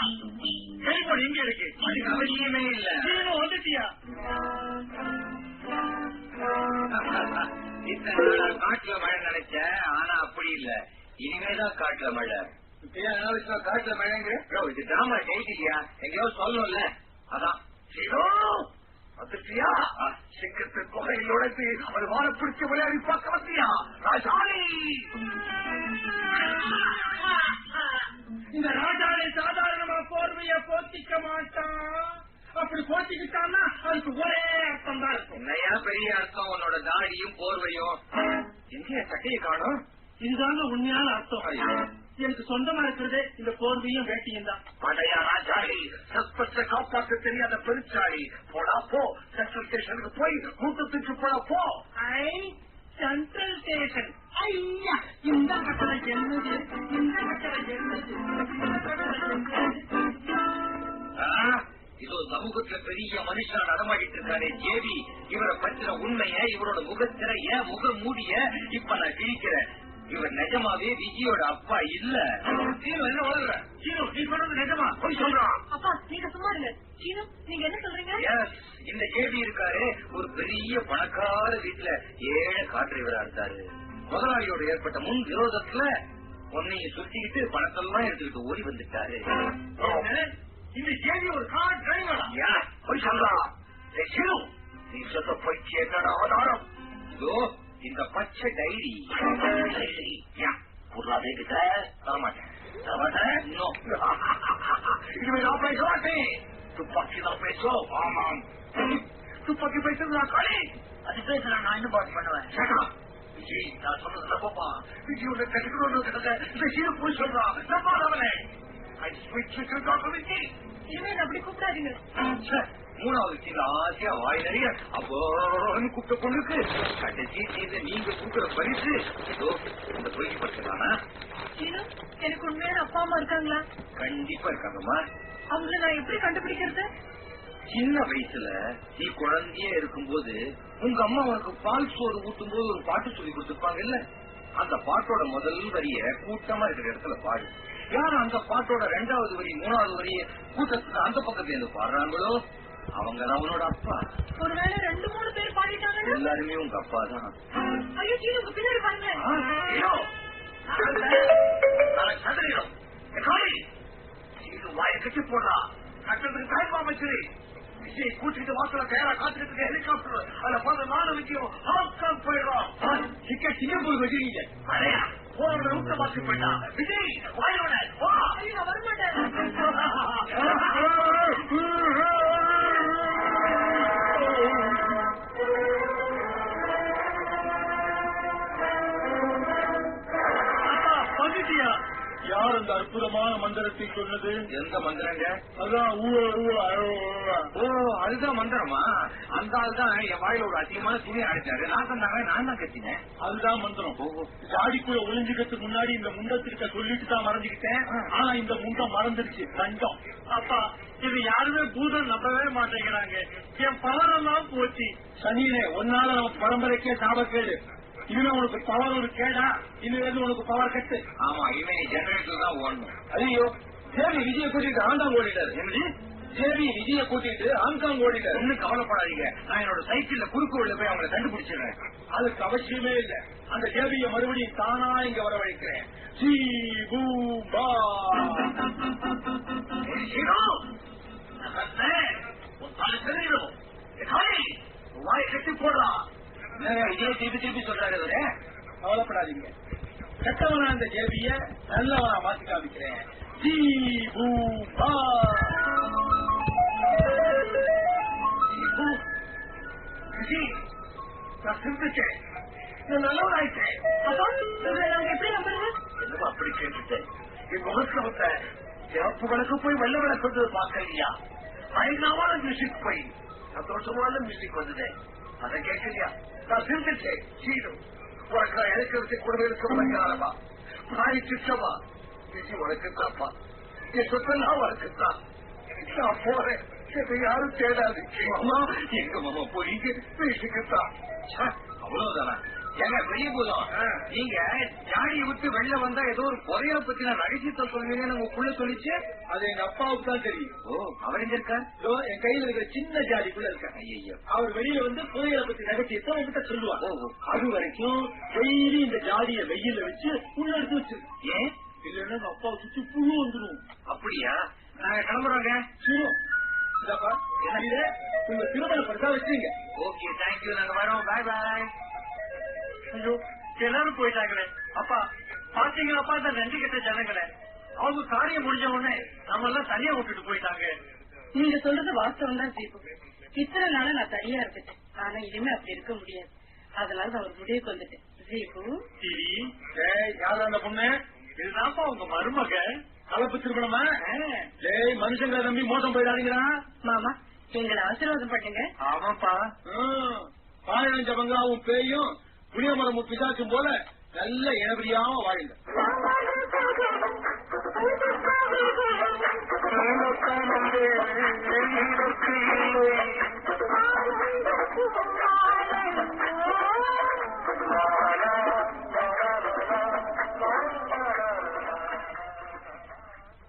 டெலிபோன் இங்க இருக்கு அதுக்கு அவசியமே இல்ல நீனும் வந்துட்டியா இத்தனை நாளா காட்டுல மழை நினைச்சேன் ஆனா அப்படி இல்ல இனிமேதான் காட்டுல மழை காட்டுல மழைங்க இது டிராமா டேட் இல்லையா எங்கேயோ சொல்லணும்ல அதான் வந்துட்டியா சிக்கத்து குகையில் உடைத்து ஒரு வாழ பிடிச்ச விளையாடி பார்க்க வந்தியா ராஜாணி இந்த ராஜாவை சாதாரணமா போர்வைய போத்திக்க மாட்டான் அப்படி போத்திக்கிட்டான்னா அதுக்கு ஒரே அர்த்தம் தான் இருக்கும் என்னையா பெரிய அர்த்தம் உன்னோட தாடியும் போர்வையும் எங்க சட்டையை காணும் இதுதாங்க உண்மையான அர்த்தம் எனக்கு சொந்தமா இருக்கிறது இந்த போர்வையும் வேட்டியும் தான் படையா ராஜாளி சஸ்பெக்ட காப்பாற்ற தெரியாத பெருச்சாளி போடா போ சென்ட்ரல் ஸ்டேஷனுக்கு போய் கூட்டத்துக்கு போடா போ ஐ சென்ட்ரல் ஸ்டேஷன் ஐயா இந்த கட்டளை என்னது இந்த கட்டளை என்னது ஆ, இதோ சமூகத்துல பெரிய மனுஷனா நடமாடிட்டு இருக்கானே ஜேபி இவரை பற்றின உண்மைய இவரோட முகத்திரைய முக மூடிய இப்ப நான் கிழிக்கிறேன் இவர் நிஜமாவே விஜயோட அப்பா இல்ல சீனு என்ன வளர்ற சீனு நீ சொன்னது நிஜமா போய் சொல்றான் அப்பா நீங்க சும்மா இருங்க சீனு நீங்க என்ன சொல்றீங்க Yes, இந்த கேபி இருக்காரு ஒரு பெரிய பணக்கார வீட்டுல ஏழை காற்றைவரா இருந்தாரு முதலாளியோட ஏற்பட்ட முன் விரோதத்துல உன்னையும் சுத்திக்கிட்டு பணத்தெல்லாம் எடுத்துக்கிட்டு ஓடி வந்துட்டாரு இந்த கேள்வி ஒரு கார் டிரைவரா போய் சொல்றான் ஏய், சிறு, நீ சொன்ன போய்க்கு என்னடா ஆதாரம் இதோ இந்த பச்சை டைரி சரி சரி யா பொருளாதே கிட்ட தரமாட்டேன் தரமாட்டேன் இன்னும் இனிமே நான் பேச மாட்டேன் துப்பாக்கி தான் பேசும் ஆமாம் துப்பாக்கி பேசுறதா களி அது பேசுறா நான் என்ன பாட்டு பண்ணுவேன் கேட்டா விஜய் நான் சொன்னது நம்பப்பா விஜய் உன்னை கட்டுக்கணும் இந்த சீர போய் சொல்றான் நம்பாதவனே I sweet chicken doctor Vijay இனிமேல் அப்படி கூப்பிடாதீங்க ச்சே, மூணாவது சீல ஆசையா வாய் நிறைய அப்போன்னு கூப்பிட்ட பொண்ணுக்கு கடைசி சீத நீங்க கொடுக்குற பரிசு இதோ இந்த பொய்க்கு பட்டுதானா சீனு எனக்கு உண்மையான அப்பா அம்மா இருக்காங்களா கண்டிப்பா இருக்காங்கம்மா அவங்கள நான் எப்படி கண்டுபிடிக்கிறது சின்ன வயசுல நீ குழந்தையே இருக்கும்போது உங்க அம்மா உனக்கு பால் சோறு ஊட்டும் போது ஒரு பாட்டு சொல்லி கொடுத்துருப்பாங்கல்ல அந்த பாட்டோட முதல் வரிய கூட்டமா இருக்கிற இடத்துல பாடு யார் அந்த பாட்டோட ரெண்டாவது வரி மூணாவது வரிய கூட்டத்துல அந்த பக்கத்துல இருந்து பாடுறாங்களோ அவங்க தான் உன்னோட அப்பா ஒருவேளை ரெண்டு மூணு பேர் பாடிட்டாங்கன்னா எல்லாருமே உங்க அப்பா தான் ஐயோ சீனு உங்க பின்னாடி பாருங்க சதுரிடும் இது வாயை கட்டி போடுறா கட்டத்துக்கு டைம் அமைச்சரு விஜய் கூட்டிட்டு வாசல தயாரா காத்துக்கிட்டு இருக்க ஹெலிகாப்டர் அதுல போற நாலு விஜயம் ஹாங்காங் போயிடுறோம் டிக்கெட் சிங்கப்பூர் வச்சிருக்கீங்க அடையா போறவங்க விட்டு மாற்றி போயிட்டா விஜய் வாயோட வா ஐயோ நான் வரமாட்டேன் வந்துட்டியா யார் அந்த அற்புதமான மந்திரத்தை சொன்னது எந்த மந்திரங்க அதான் ஊழ ஊழ அழ ஓ அதுதான் மந்திரமா அந்த ஆள் தான் என் வாயில ஒரு அதிகமான துணி அடிச்சாரு நான் தந்தாங்க நான் தான் கத்தினேன் அதுதான் மந்திரம் ஜாடிக்குள்ள ஒளிஞ்சுக்கிறதுக்கு முன்னாடி இந்த முண்டத்திற்க சொல்லிட்டு தான் மறைஞ்சுக்கிட்டேன் ஆனா இந்த முண்டம் மறந்துருச்சு தண்டம் அப்பா இது யாருமே பூதம் நம்பவே மாட்டேங்கிறாங்க என் பவர் எல்லாம் போச்சு சனியனே ஒன்னால நமக்கு பரம்பரைக்கே சாபக்கேடு இனிமே உனக்கு பவர் ஒரு கேடா இனிமே உனக்கு பவர் கட்டு ஆமா இவன் ஜெனரேட்டர் தான் ஓடணும் ஐயோ தேவி விஜய கூட்டிட்டு ஹாங்காங் ஓடிட்டாரு என்னது தேவி விஜய கூட்டிட்டு ஹாங்காங் ஓடிட்டாரு ஒண்ணும் கவலைப்படாதீங்க நான் என்னோட சைக்கிள்ல குறுக்கு உள்ள போய் அவங்களை கண்டுபிடிச்சிடுறேன் அதுக்கு அவசியமே இல்ல அந்த தேவிய மறுபடியும் தானா இங்க வரவழைக்கிறேன் ஜீ பூ பா வாயை கட்டி போடுறா இதே திருப்பி திருப்பி சொல்றாரு இவரு. கவலைப்படாதீங்க கெட்டவனா அந்த தேவிய நல்லவனா மாத்தி காமிக்கிறேன் ஜீ பூ பா விஜய் நான் சிந்திச்சேன் நான் நல்லவனாயிட்டேன் அப்பா உங்களை நாங்க எப்படி நம்புறது என்னமா அப்படி கேட்டுட்டேன் என் முகத்துல வந்த சிவப்பு விளக்கு போய் வெள்ளை விளக்கு வந்து பார்க்கலையா பயங்கரமான மியூசிக் போய் சந்தோஷமான மியூசிக் வந்தது அதை கேட்கலையா நான் சிந்திச்சேன் சீனு உனக்கு நான் இழக்கிறது கூடவே இருக்க பயங்கரமா நாய் சிச்சமா விஜய் உனக்கு தாப்பா என் சொத்தெல்லாம் உனக்கு தான் நான் போறேன் என்னை யாரும் தேடாது மாமா, எங்க மாமா போறீங்க மியூசிக்கு தான் ச்சே, அவ்வளவுதானா ஏங்க வெளிய போதும் நீங்க ஜாடியை விட்டு வெளில வந்தா ஏதோ ஒரு புதையல பத்தின ரகசியத்தை சொல்லுவீங்கன்னு உங்க புள்ள சொல்லிச்சு அது எங்க அப்பாவுக்கு தான் தெரியும் ஓ அவர் எங்க இருக்கார் இதோ என் கையில இருக்கிற சின்ன ஜாடிக்குள்ள இருக்க ஐயோ அவர் வெளியில வந்து புதையலை பத்தி ரகசியத்தை உங்ககிட்ட சொல்லுவார் ஓ, ஓ. அது வரைக்கும் டெய்லி இந்த ஜாடிய வெயில வச்சு உள்ள எடுத்து வச்சிரு ஏன் இல்லன்னா எங்க அப்பா சுத்தி புழு வந்துடும் அப்படியா நாங்க கிளம்புறோங்க சுரு இதப்பா என்ன இது உங்க திருமண பரிசா வச்சுங்க ஓகே தேங்க்யூ நாங்க வரோம் பாய் பாய் ஐயோ எல்லாரும் போயிட்டாங்களே அப்பா பாத்தீங்களா அப்பா இந்த நன்றி கட்ட ஜனங்களே அவங்க காரியம் முடிஞ்ச உடனே நம்ம எல்லாம் தனியா விட்டுட்டு போயிட்டாங்க நீங்க சொல்றது வாஸ்தவம் தான் தீபு இத்தனை நாளா நான் தனியா இருந்துட்டேன் ஆனா இனிமே அப்படி இருக்க முடியாது அதனால நான் ஒரு முடிவுக்கு வந்துட்டேன் தீபு சரி ஏய் யாரு அந்த பொண்ணு இதுதான்ப்பா உங்க மருமக கலப்பு திருமணமா ஏய் மனுஷங்களை நம்பி மோசம் போயிடாதீங்களா மாமா எங்களை ஆசீர்வாதம் பண்ணுங்க ஆமாப்பா பாழஞ்ச பங்களாவும் பேயும் புளிய மரம் பிசாச்சும் போல நல்ல இனபடியாம வாழுங்க